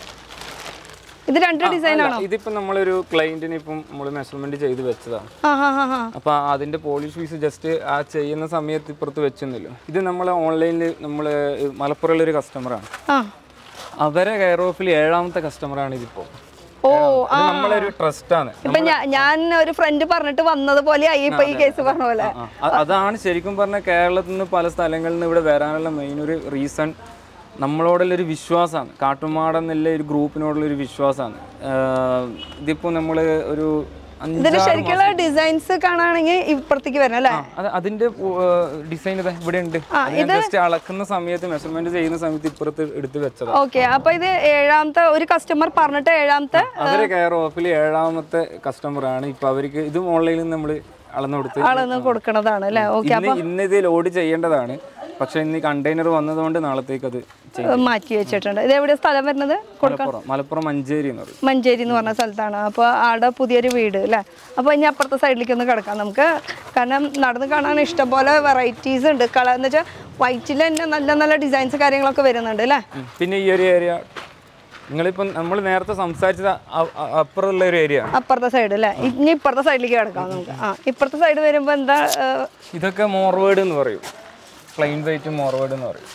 ഇത് രണ്ട് ഡിസൈൻ ആണോ ഇതിപ്പോ നമ്മളൊരു ക്ലയന്റിന് ഇപ്പം നമ്മൾ മെഷർമെന്റ് ചെയ്ത് വെച്ചതാണ് ആ ഹാ ഹാ ഹാ അപ്പൊ അതിന്റെ പോളിഷ് പീസ് ജസ്റ്റ് ആ ചെയ്യുന്ന സമയത്ത് ഇപ്പുറത്ത് വെച്ചെന്നല്ലോ ഇത് നമ്മൾ ഓൺലൈനിൽ നമ്മൾ മലപ്പുറമുള്ള ഒരു കസ്റ്റമറാണ് ആ അവരെ കെയർ ഓഫിൽ ഏഴാമത്തെ കസ്റ്റമറാണ് ഇതിപ്പോ ഓ ഇത് നമ്മളൊരു ട്രസ്റ്റ് ആണ് ഇപ്പൊ ഞാ- ഞാൻ ഒരു ഫ്രണ്ട് പറഞ്ഞിട്ട് വന്നത് പോലെ ആയി ഇപ്പൊ ഈ കേസ് പറഞ്ഞ പോലെ ആ, അ- അതാണ് ശരിക്കും പറഞ്ഞ കേരളത്തിൽ നിന്ന് പല സ്ഥലങ്ങളിൽ നിന്ന് ഇവിടെ വരാനുള്ള മെയിൻ ഒരു റീസൺ നമ്മളോടുള്ള ഒരു വിശ്വാസമാണ് കാട്ടുമാട എന്നുള്ള ഒരു ഗ്രൂപ്പിനോടുള്ള ഒരു വിശ്വാസമാണ് ഇതിപ്പോ നമ്മൾ ഒരു ഇതിന്റെ അഞ്ചാറ് ശരിക്കുള്ള ഡിസൈൻസ് കാണുകയാണെങ്കിൽ ഇപ്പുറത്തേക്ക് വരണം അല്ലേ അത് അതിന്റെ ഡിസൈൻ ഇതാ ഇവിടെ ഉണ്ട് ജസ്റ്റ് അളക്കുന്ന സമയത്ത് മെഷർമെന്റ് ചെയ്യുന്ന സമയത്ത് ഇപ്പുറത്ത് എടുത്ത് വെച്ചതാണ് ഓക്കെ അപ്പൊ ഇത് ഏഴാമത്തെ ഒരു കസ്റ്റമർ പറഞ്ഞിട്ട് ഏഴാമത്തെ അവരെ കെയർ ഓഫിൽ ഏഴാമത്തെ കസ്റ്റമർ ആണ് ഇപ്പൊ അവർക്ക് ഇതും ഓൺലൈനിൽ നമ്മൾ അളന്നു കൊടുത്ത് ആളെന്ന് കൊടുക്കണതാണ് അല്ലേ ഓക്കെ ഇന്ന് ഇന്ന് ഇത് ലോഡ് ചെയ്യേണ്ടതാണ് പക്ഷെ ഇന്ന് കണ്ടെയ്നർ വന്നതുകൊണ്ട് നാളത്തേക്ക് അത് ചെയ്യും മാറ്റി വെച്ചിട്ടുണ്ട് ഇത് എവിടെ സ്ഥലം വരുന്നത് മലപ്പുറം മലപ്പുറം മഞ്ചേരി എന്ന് പറയും മഞ്ചേരി എന്ന് പറഞ്ഞ സ്ഥലത്താണ് അപ്പോൾ ആടെ പുതിയൊരു വീട് അല്ലേ അപ്പോൾ ഇനി അപ്പുറത്തെ സൈഡിലേക്ക് ഒന്ന് കിടക്കാം നമുക്ക് കാരണം നടന്ന് കാണാൻ ഇഷ്ടംപോലെ വെറൈറ്റീസ് ഉണ്ട് കളർ എന്ന് വെച്ചാൽ വൈറ്റിൽ തന്നെ നല്ല നല്ല ഡിസൈൻസ് കാര്യങ്ങളൊക്കെ വരുന്നുണ്ട് അല്ലേ ഉം. പിന്നെ ഈ ഒരു ഏരിയ നിങ്ങളിപ്പം നമ്മൾ നേരത്തെ സംസാരിച്ചത് അ- അ- അപ്പുറമുള്ള ഒരു ഏരിയ ആണ് അപ്പുറത്തെ സൈഡ് അല്ലേ ഇനി ഇപ്പുറത്തെ സൈഡിലേക്ക് കിടക്കാം നമുക്ക് ആ ഇപ്പുറത്തെ സൈഡ് വരുമ്പോൾ എന്താ ഏഹ്, ഇതൊക്കെ മോർവേഡ് എന്ന് പറയും പ്ലെയിൻ വൈറ്റ് മോർവേഡ് എന്ന് പറയും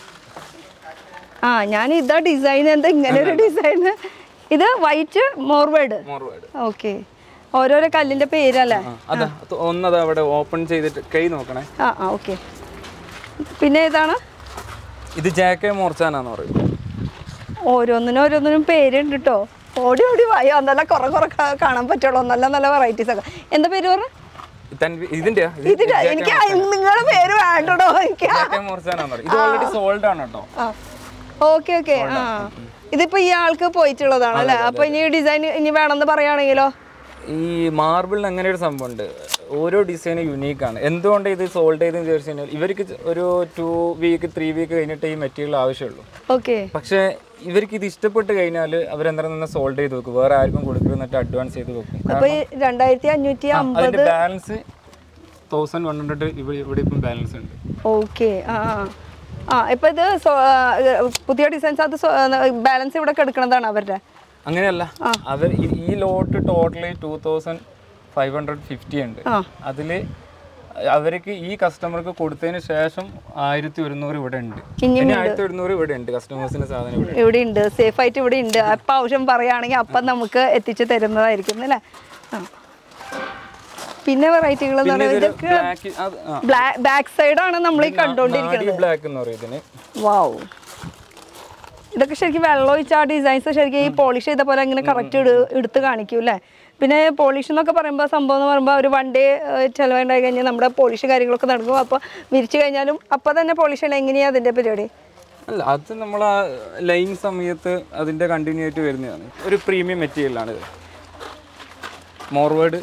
ആ ഞാൻ ഇതാ ഡിസൈൻ എന്താ ഇങ്ങനെ ഒരു ഡിസൈൻ ഇത് വൈറ്റ് മോർവേഡ് മോർവേഡ് ഓക്കെ ഓരോരോ കല്ലിന്റെ പേരല്ലേ ആ, അതാ അത് ഒന്നത് അവിടെ ഓപ്പൺ ചെയ്തിട്ട് കൈ നോക്കണേ ആ ആ ഓക്കെ പിന്നെ ഏതാണ് ഇത് ജാക്കെ മോർച്ചാനാന്ന് പറയും ഓരോന്നിനും ഓരോന്നിനും പേരുണ്ട് കേട്ടോ ഓടി ഓടി വായോ നല്ല കുറെ കുറെ കാ- കാണാൻ പറ്റുള്ളൂ നല്ല നല്ല വെറൈറ്റീസ് ഒക്കെ എന്താ പേര് പറഞ്ഞ തൻവി- ഇതിന്റെയാ ഇത് ഇതിന്റെ എനിക്ക് നിങ്ങളുടെ പേര് വേണ്ടടോ എനിക്ക് ജാക്കെ മോർച്ചാനാന്ന് പറയും ഇത് ഓൾറെഡി സോൾഡ് ആണ് കേട്ടോ ആ ഓക്കെ ഓക്കെ ആ ഇതിപ്പോ ഈ ആൾക്ക് പോയിട്ടുള്ളതാണ് അല്ലേ അപ്പൊ ഇനി ഡിസൈൻ ഇനി വേണമെന്ന് പറയുകയാണെങ്കിലോ ഈ മാർബിളിന് അങ്ങനെ ഒരു സംഭവം ഉണ്ട് ഓരോ ഡിസൈനും യുണീക്ക് ആണ് എന്തുകൊണ്ട് ഇത് സോൾഡ് ചെയ്തെന്ന് ചോദിച്ചു കഴിഞ്ഞാൽ ഇവർക്ക് ഒരു ടു വീക്ക് ത്രീ വീക്ക് കഴിഞ്ഞിട്ട് ഈ മെറ്റീരിയൽ ആവശ്യമുള്ളൂ ഓക്കെ പക്ഷേ ഇവർക്ക് ഇത് ഇഷ്ടപ്പെട്ട് കഴിഞ്ഞാൽ അവരെന്തായാലും തന്നെ സോൾഡ് ചെയ്ത് വെക്കും വേറെ ആർക്കും കൊടുക്കുന്നിട്ട് അഡ്വാൻസ് ചെയ്ത് വെക്കും അപ്പൊ ഈ രണ്ടായിരത്തി അഞ്ഞൂറ്റി ആ, അമ്പത് അതിന്റെ ബാലൻസ് തൗസൻഡ് വൺ ഹൺഡ്രഡ് ഇവിടെ ഇവിടെ ഇപ്പം ബാലൻസ് ഉണ്ട് ഓക്കെ ആ ആ. ആ ഇപ്പൊ ഇത് സോ- ആ, പുതിയ ഡിസൈൻസ് അത് ബാലൻസ് ഇവിടെ കിടക്കുന്നതാണ് അവരുടെ അങ്ങനെയല്ല അവർ ഈ- ഈ lot totally two thousand five hundred fifty ഉണ്ട് ആ. അതില് അവർക്ക് ഈ കസ്റ്റമർക്ക് കൊടുത്തതിന് ശേഷം ആയിരത്തി ഒരുന്നൂറ് ഇവിടെ ഉണ്ട് ഇനിയും ഇനി ആയിരത്തി ഒരുന്നൂറ് ഇവിടെ ഉണ്ട് കസ്റ്റമേഴ്സിന്റെ സാധനം ഇവിടെ ഇവിടെ ഉണ്ട് സേഫ് ആയിട്ട് ഇവിടെ ഉണ്ട് അപ്പൊ ആവശ്യം പറയുകയാണെങ്കിൽ അപ്പം നമുക്ക് എത്തിച്ചു തരുന്നതായിരിക്കും അല്ലേ ആ പിന്നെ വെറൈറ്റികൾ എന്ന് പിന്നെ പറയുന്നത് ഇതൊരു ബ്ലാക്ക് അത് ആ ബാക്ക് സൈഡ് ആണ് നമ്മൾ ഈ കണ്ടുകൊണ്ടിരിക്കുന്നത് ബ്ലാക്ക് എന്ന് പറയും ഇതിന് വാവ് ഇതൊക്കെ ശരിക്കും വെള്ളം ഒഴിച്ച ആ ഡിസൈൻസ് ശരിക്കും ഈ പോളിഷ് ചെയ്ത പോലെ ഇങ്ങനെ കറക്റ്റ് എടുത്ത് കാണിക്കും അല്ലേ പിന്നെ പോളിഷ് എന്നൊക്കെ പറയുമ്പോൾ സംഭവം എന്ന് പറയുമ്പോൾ ഒരു വൺ ഡേ ചിലവുണ്ടായി കഴിഞ്ഞാൽ നമ്മുടെ പോളിഷ് കാര്യങ്ങളൊക്കെ നടക്കും അപ്പോൾ വിരിച്ചു കഴിഞ്ഞാലും അപ്പോൾ തന്നെ പോളിഷ് ചെയ്യണം എങ്ങനെയാണ് അതിൻ്റെ പരിപാടി അല്ല അത് നമ്മൾ ആ ലൈൻ സമയത്ത് അതിന്റെ കണ്ടിന്യൂ ആയിട്ട് വരുന്നതാണ് ഒരു പ്രീമിയം മെറ്റീരിയൽ ആണ് ഇത് മോർവേഡ്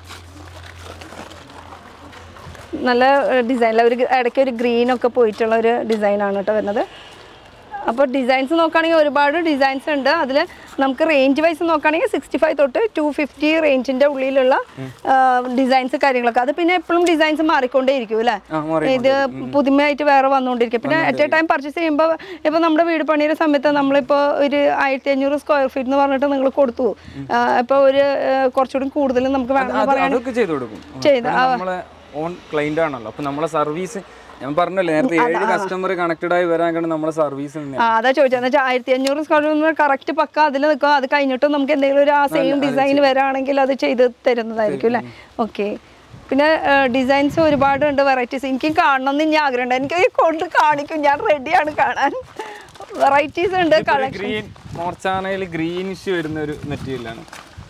നല്ല ഡിസൈനിൽ ഒരു ഇടയ്ക്ക് ഒരു ഗ്രീൻ ഒക്കെ പോയിട്ടുള്ള ഒരു ഡിസൈനാണ് കേട്ടോ വരുന്നത് അപ്പോൾ ഡിസൈൻസ് നോക്കുകയാണെങ്കിൽ ഒരുപാട് ഡിസൈൻസ് ഉണ്ട് അതിൽ നമുക്ക് റേഞ്ച് വൈസ് നോക്കുകയാണെങ്കിൽ സിക്സ്റ്റി ഫൈവ് തൊട്ട് ടു ഫിഫ്റ്റി റേഞ്ചിൻ്റെ ഉള്ളിലുള്ള ഡിസൈൻസ് കാര്യങ്ങളൊക്കെ അത് പിന്നെ എപ്പോഴും ഡിസൈൻസ് മാറിക്കൊണ്ടേയിരിക്കും അല്ലേ ആ മാറി ഇത് പുതുമയായിട്ട് വേറെ വന്നുകൊണ്ടിരിക്കും പിന്നെ അറ്റ് എ ടൈം പർച്ചേസ് ചെയ്യുമ്പോൾ ഇപ്പോൾ നമ്മുടെ വീട് പണിയുടെ സമയത്ത് നമ്മളിപ്പോൾ ഒരു ആയിരത്തി അഞ്ഞൂറ് സ്ക്വയർ ഫീറ്റ് എന്ന് പറഞ്ഞിട്ട് നിങ്ങൾ കൊടുത്തു ഇപ്പോൾ ഒരു ആ, കുറച്ചുകൂടി കൂടുതൽ നമുക്ക് വേണമെന്ന് അത് പറയാൻ അതൊക്കെ ചെയ്തു കൊടുക്കും ചെയ്ത്, കാരണം നമ്മളെ ഓൺ ക്ലൈന്റ് ആണല്ലോ അപ്പൊ നമ്മളെ സർവീസ് ഞാൻ പറഞ്ഞല്ലോ നേരത്തെ ഏഴ് കസ്റ്റമർ കണക്റ്റഡ് ആയി വരാൻ കാരണം നമ്മളെ സർവീസ് തന്നെ ആ അതാ ചോദിച്ചത് എന്ന് വെച്ചാൽ ആയിരത്തി അഞ്ഞൂറ് സ്ക്വയർ കറക്റ്റ് പക്ക അതിൽ നിൽക്കും അത് കഴിഞ്ഞിട്ട് നമുക്ക് എന്തെങ്കിലും ഒരു ആ സെയിം ഡിസൈൻ വരാണെങ്കിൽ അത് ചെയ്ത് തരുന്നതായിരിക്കും അല്ലേ ഓക്കെ പിന്നെ ഡിസൈൻസ് ഒരുപാടുണ്ട് വെറൈറ്റീസ് എനിക്ക് കാണണം എന്ന് ഞാൻ ആഗ്രഹമുണ്ട് എനിക്ക് ഈ കൊണ്ട് കാണിക്കും ഞാൻ റെഡിയാണ് കാണാൻ വെറൈറ്റീസ് ഉണ്ട് കളക്ഷൻ ഗ്രീൻ മോർച്ചാനയിൽ ഗ്രീനിഷ് വരുന്ന ഒരു മെറ്റീരിയൽ ആണ്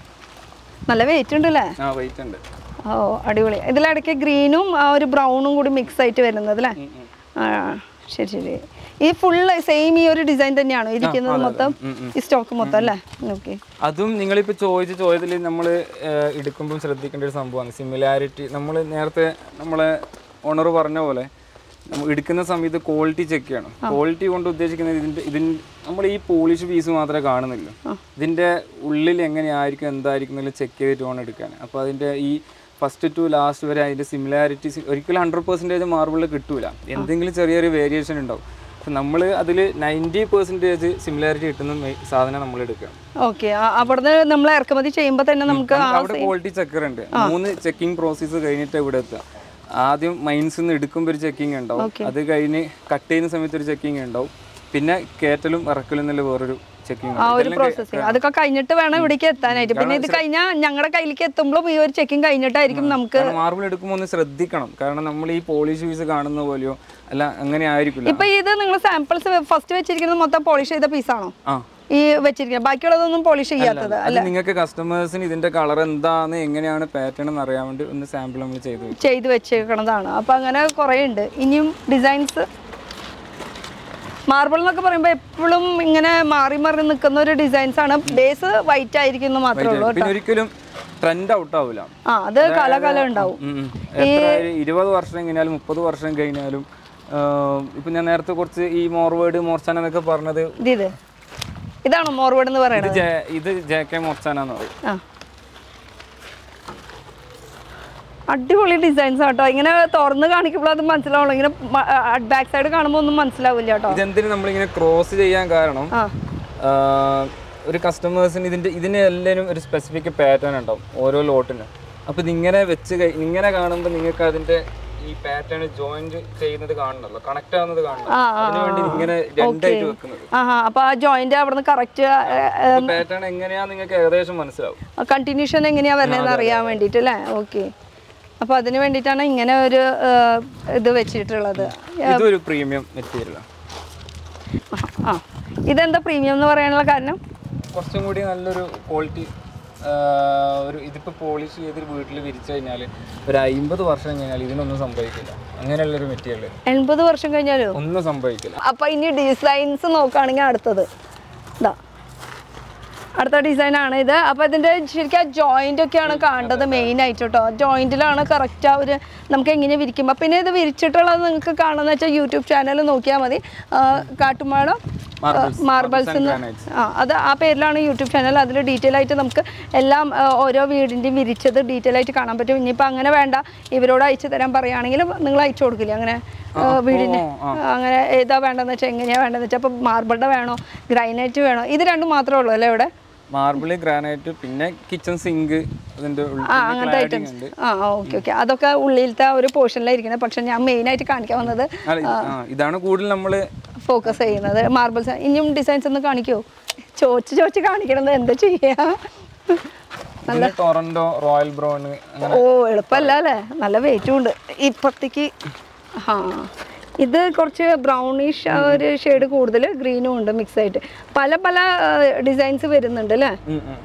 നല്ല വെയിറ്റ് ഉണ്ട് അല്ലേ ആ വൈറ്റ് ഉണ്ട് ഓ അടിപൊളി ഇതിലിടയ്ക്ക് ഗ്രീനും ആ ഒരു ബ്രൗണും കൂടി മിക്സ് ആയിട്ട് വരുന്നത് അല്ലേ ആ ശരി ശരി ഈ ഫുള്ള് സെയിം ഈ ഒരു ഡിസൈൻ തന്നെയാണോ ഇരിക്കുന്നത് മൊത്തം ഈ സ്റ്റോക്ക് മൊത്തം അല്ലേ ഓക്കെ അതും നിങ്ങളിപ്പോ ചോദിച്ച ചോദ്യത്തിൽ നമ്മൾ എടുക്കുമ്പോൾ ശ്രദ്ധിക്കേണ്ട ഒരു സംഭവമാണ് സിമിലാരിറ്റി നമ്മൾ നേരത്തെ നമ്മളെ ഓണർ പറഞ്ഞ പോലെ നമ്മൾ എടുക്കുന്ന സമയത്ത് ക്വാളിറ്റി ചെക്ക് ചെയ്യണം ക്വാളിറ്റി കൊണ്ട് ഉദ്ദേശിക്കുന്നത് ഇതിന്റെ ഇതിന് നമ്മൾ ഈ പോളിഷ് പീസ് മാത്രമേ കാണുന്നില്ല ഇതിന്റെ ഉള്ളിൽ എങ്ങനെയായിരിക്കും എന്തായിരിക്കും എന്നുള്ളത് ചെക്ക് ചെയ്തിട്ട് വേണം എടുക്കാൻ അപ്പോൾ അതിന്റെ ഈ ഫസ്റ്റ് ടു ലാസ്റ്റ് വരെ അതിന്റെ സിമിലാരിറ്റി ഒരിക്കലും ഹൺഡ്രഡ് പെർസെൻറ്റേജ് മാർബിളിൽ കിട്ടൂല എന്തെങ്കിലും ചെറിയൊരു വേരിയേഷൻ ഉണ്ടാവും പക്ഷെ നമ്മൾ അതിൽ നയൻറ്റി പെർസെൻറ്റേജ് സിമിലാരിറ്റി കിട്ടുന്ന മെ- സാധനം നമ്മൾ എടുക്കുക ഓക്കെ അവിടുന്ന് നമ്മൾ ഇറക്കുമതി ചെയ്യുമ്പോൾ തന്നെ നമുക്ക് ആ അവിടെ ക്വാളിറ്റി ചെക്കർ ഉണ്ട് മൂന്ന് ചെക്കിംഗ് പ്രോസസ്സ് കഴിഞ്ഞിട്ട് ഇവിടെ എത്തുക ആദ്യം മൈൻസ് നിന്ന് എടുക്കുമ്പോൾ ഒരു ചെക്കിംഗ് ഉണ്ടാവും അത് കഴിഞ്ഞ് കട്ട് ചെയ്യുന്ന സമയത്ത് ഒരു ചെക്കിംഗ് ഉണ്ടാവും പിന്നെ കയറ്റലും ഇറക്കലും എന്നുള്ള വേറൊരു ചെക്കിംഗ് ആ ഒരു പ്രോസസ്സിങ് അതൊക്കെ കഴിഞ്ഞിട്ട് വേണം ഇവിടേക്ക് എത്താനായിട്ട് പിന്നെ ഇത് കഴിഞ്ഞാൽ ഞങ്ങളുടെ കയ്യിലേക്ക് എത്തുമ്പോഴും ഈ ഒരു ചെക്കിങ് കഴിഞ്ഞിട്ടായിരിക്കും നമുക്ക് മാർബിൾ എടുക്കുമ്പോൾ ഒന്ന് ശ്രദ്ധിക്കണം കാരണം നമ്മൾ ഈ പോളിഷ് പീസ് കാണുന്ന പോലെയോ അല്ല അങ്ങനെ ആയിരിക്കില്ല ഇപ്പൊ ഇത് നിങ്ങൾ സാമ്പിൾസ് ഫസ്റ്റ് വെച്ചിരിക്കുന്നത് മൊത്തം പോളിഷ് ചെയ്ത പീസാണോ ആ ഈ വെച്ചിരിക്കുന്നത് ബാക്കിയുള്ളതൊന്നും പോളിഷ് ചെയ്യാത്തത് അത് നിങ്ങൾക്ക് കസ്റ്റമേഴ്സിന് ഇതിന്റെ കളർ എന്താണ് എങ്ങനെയാണ് പാറ്റേൺ എന്ന് അറിയാൻ വേണ്ടി ഒന്ന് സാമ്പിൾ നമ്മൾ ചെയ്തു വെക്കും. ചെയ്ത് വെച്ചേക്കണതാണ് അപ്പൊ അങ്ങനെ കുറേ ഉണ്ട് ഇനിയും ഡിസൈൻസ് മാർബിൾ എന്നൊക്കെ പറയുമ്പോൾ എപ്പോഴും ഇങ്ങനെ മാറി മാറി നിൽക്കുന്ന ഒരു ഡിസൈൻസ് ആണ് ബേസ് വൈറ്റ് ആയിരിക്കും എന്ന് മാത്രമേ ഉള്ളൂ പിന്നെ ഒരിക്കലും ട്രെൻഡ് ഔട്ട് ആവില്ല ആ അത് കാലകാലം ഉണ്ടാവും ഉം ഉം. എത്ര ആയാലും ഇരുപത് വർഷം കഴിഞ്ഞാലും മുപ്പത് വർഷം കഴിഞ്ഞാലും ആഹ് ഇപ്പൊ ഞാൻ നേരത്തെ കുറച്ച് ഈ മോർവേഡ് മോർച്ചാന എന്നൊക്കെ പറഞ്ഞത് ഇത് ഇത് ഇതാണോ മോർവേഡ് എന്ന് ഇത് പറയുന്നത് ജെ- ഇത് ജെ കെ മോർച്ചാന എന്ന് പറയും ആ അടിപൊളി ഡിസൈൻസ് കേട്ടോ ഇങ്ങനെ തുറന്ന് കാണിക്കുമ്പോൾ അത് മനസ്സിലാവുള്ളൂ ഇങ്ങനെ ബാക്ക് സൈഡ് കാണുമ്പോൾ ഒന്നും മനസ്സിലാവില്ല കേട്ടോ ഇതെന്തിനു നമ്മളിങ്ങനെ ക്രോസ് ചെയ്യാൻ കാരണം ആ ആഹ് ഒരു കസ്റ്റമേഴ്സിന് ഇതിന്റെ ഇതിന് എല്ലാവരും ഒരു സ്പെസിഫിക് പാറ്റേൺ ഉണ്ടാവും ഓരോ ലോട്ടിനും അപ്പൊ ഇതിങ്ങനെ വെച്ച് കഴി ഇങ്ങനെ കാണുമ്പോൾ നിങ്ങൾക്ക് അതിന്റെ ഈ പാറ്റേൺ ജോയിന്റ് ചെയ്യുന്നത് കാണണല്ലോ കണക്ട് ആവുന്നത് കാണണം അതിനു വേണ്ടി ഇങ്ങനെ രണ്ടായിട്ട് വെക്കുന്നത് ആഹാ അപ്പൊ ആ ജോയിന്റ് അവിടുന്ന് കറക്റ്റ് പാറ്റേൺ എങ്ങനെയാ നിങ്ങൾക്ക് ഏകദേശം മനസ്സിലാവും കണ്ടിന്യൂഷൻ എങ്ങനെയാ വരുന്നതെന്ന് അറിയാൻ വേണ്ടിയിട്ട് അല്ലേ ഓക്കെ അപ്പൊ അതിന് വേണ്ടിയിട്ടാണ് ഇങ്ങനെ ഒരു ആ, ഇത് വെച്ചിട്ടുള്ളത് ഇതൊരു പ്രീമിയം മെറ്റീരിയലാണ് ആ ഇതെന്താ പ്രീമിയം എന്ന് പറയാനുള്ള കാരണം കുറച്ചും കൂടി നല്ലൊരു ക്വാളിറ്റി ഒരു ഇതിപ്പോൾ പോളിഷ് ചെയ്ത് വീട്ടിൽ വിരിച്ചു കഴിഞ്ഞാൽ ഒരു അമ്പത് വർഷം കഴിഞ്ഞാൽ ഇതിനൊന്നും സംഭവിക്കില്ല അങ്ങനെയുള്ളൊരു മെറ്റീരിയൽ എൺപത് വർഷം കഴിഞ്ഞാലോ ഒന്നും സംഭവിക്കില്ല അപ്പൊ ഇനി ഡിസൈൻസ് നോക്കുകയാണെങ്കിൽ അടുത്തത് ഇതാ അടുത്ത ഡിസൈൻ ആണ് ഇത് അപ്പൊ ഇതിന്റെ ശരിക്കും ആ ജോയിന്റ് ഒക്കെയാണ് കാണേണ്ടത് മെയിൻ ആയിട്ട് കേട്ടോ ജോയിന്റിലാണ് കറക്റ്റ് ആ ഒരു നമുക്ക് എങ്ങനെ വിരിക്കുമ്പോൾ പിന്നെ ഇത് വിരിച്ചിട്ടുള്ളത് നിങ്ങൾക്ക് കാണുന്ന വെച്ചാൽ യൂട്യൂബ് ചാനൽ നോക്കിയാൽ മതി ആ, കാട്ടുമാടം Marbles. മാർബിൾസ് എന്ന് ആ അത് ആ പേരിലാണ് യൂട്യൂബ് ചാനൽ അതിൽ ഡീറ്റെയിൽ ആയിട്ട് നമുക്ക് എല്ലാം ആ, ഓരോ വീടിൻ്റെയും വിരിച്ചത് ഡീറ്റെയിൽ ആയിട്ട് കാണാൻ പറ്റും ഇനിയിപ്പോൾ അങ്ങനെ വേണ്ട ഇവരോട് അയച്ചു തരാൻ പറയുകയാണെങ്കിൽ നിങ്ങൾ അയച്ചു കൊടുക്കില്ല അങ്ങനെ ആ, വീടിന് അങ്ങനെ ഏതാ വേണ്ടതെന്ന് വെച്ചാൽ എങ്ങനെയാ വേണ്ടതെന്ന് വെച്ചാൽ അപ്പോൾ മാർബിളുടെ വേണോ ഗ്രാനൈറ്റ് വേണോ ഇത് രണ്ടും മാത്രമേ ഉള്ളൂ അല്ലേ ഇവിടെ മാർബിൾ ഗ്രാനൈറ്റ് പിന്നെ കിച്ചൺ സിങ്ക് അതിന്റെ ഉള്ളിൽ ആ അങ്ങനത്തെ ഐറ്റംസ് ആ ഓക്കെ ഓക്കെ അതൊക്കെ ഉള്ളിലത്തെ ആ ഒരു പോർഷനിലായിരിക്കുന്നത് പക്ഷെ ഞാൻ മെയിൻ ആയിട്ട് കാണിക്കാൻ വന്നത് അല്ല, ഇത് ആ, ഇതാണ് കൂടുതൽ നമ്മൾ ഫോക്കസ് ചെയ്യുന്നത് മാർബിൾസ് ഇനിയും ഡിസൈൻസ് ഒന്ന് കാണിക്കുമോ ചോദിച്ച് ചോദിച്ച് കാണിക്കണത് എന്താ ചെയ്യാ ഇതിന് ടൊറന്റോ റോയൽ ബ്രൗൺ അങ്ങനെ ഓ എളുപ്പമല്ല അല്ലേ നല്ല വെയിറ്റും ഉണ്ട് ഇപ്പത്തേക്ക് ആ ഇത് കുറച്ച് ബ്രൗണിഷ് ഒരു ഷെയ്ഡ് കൂടുതൽ ഗ്രീനും ഉണ്ട് മിക്സ് ആയിട്ട് പല പല ഡിസൈൻസ് വരുന്നുണ്ട് അല്ലേ ഉം, ഉം.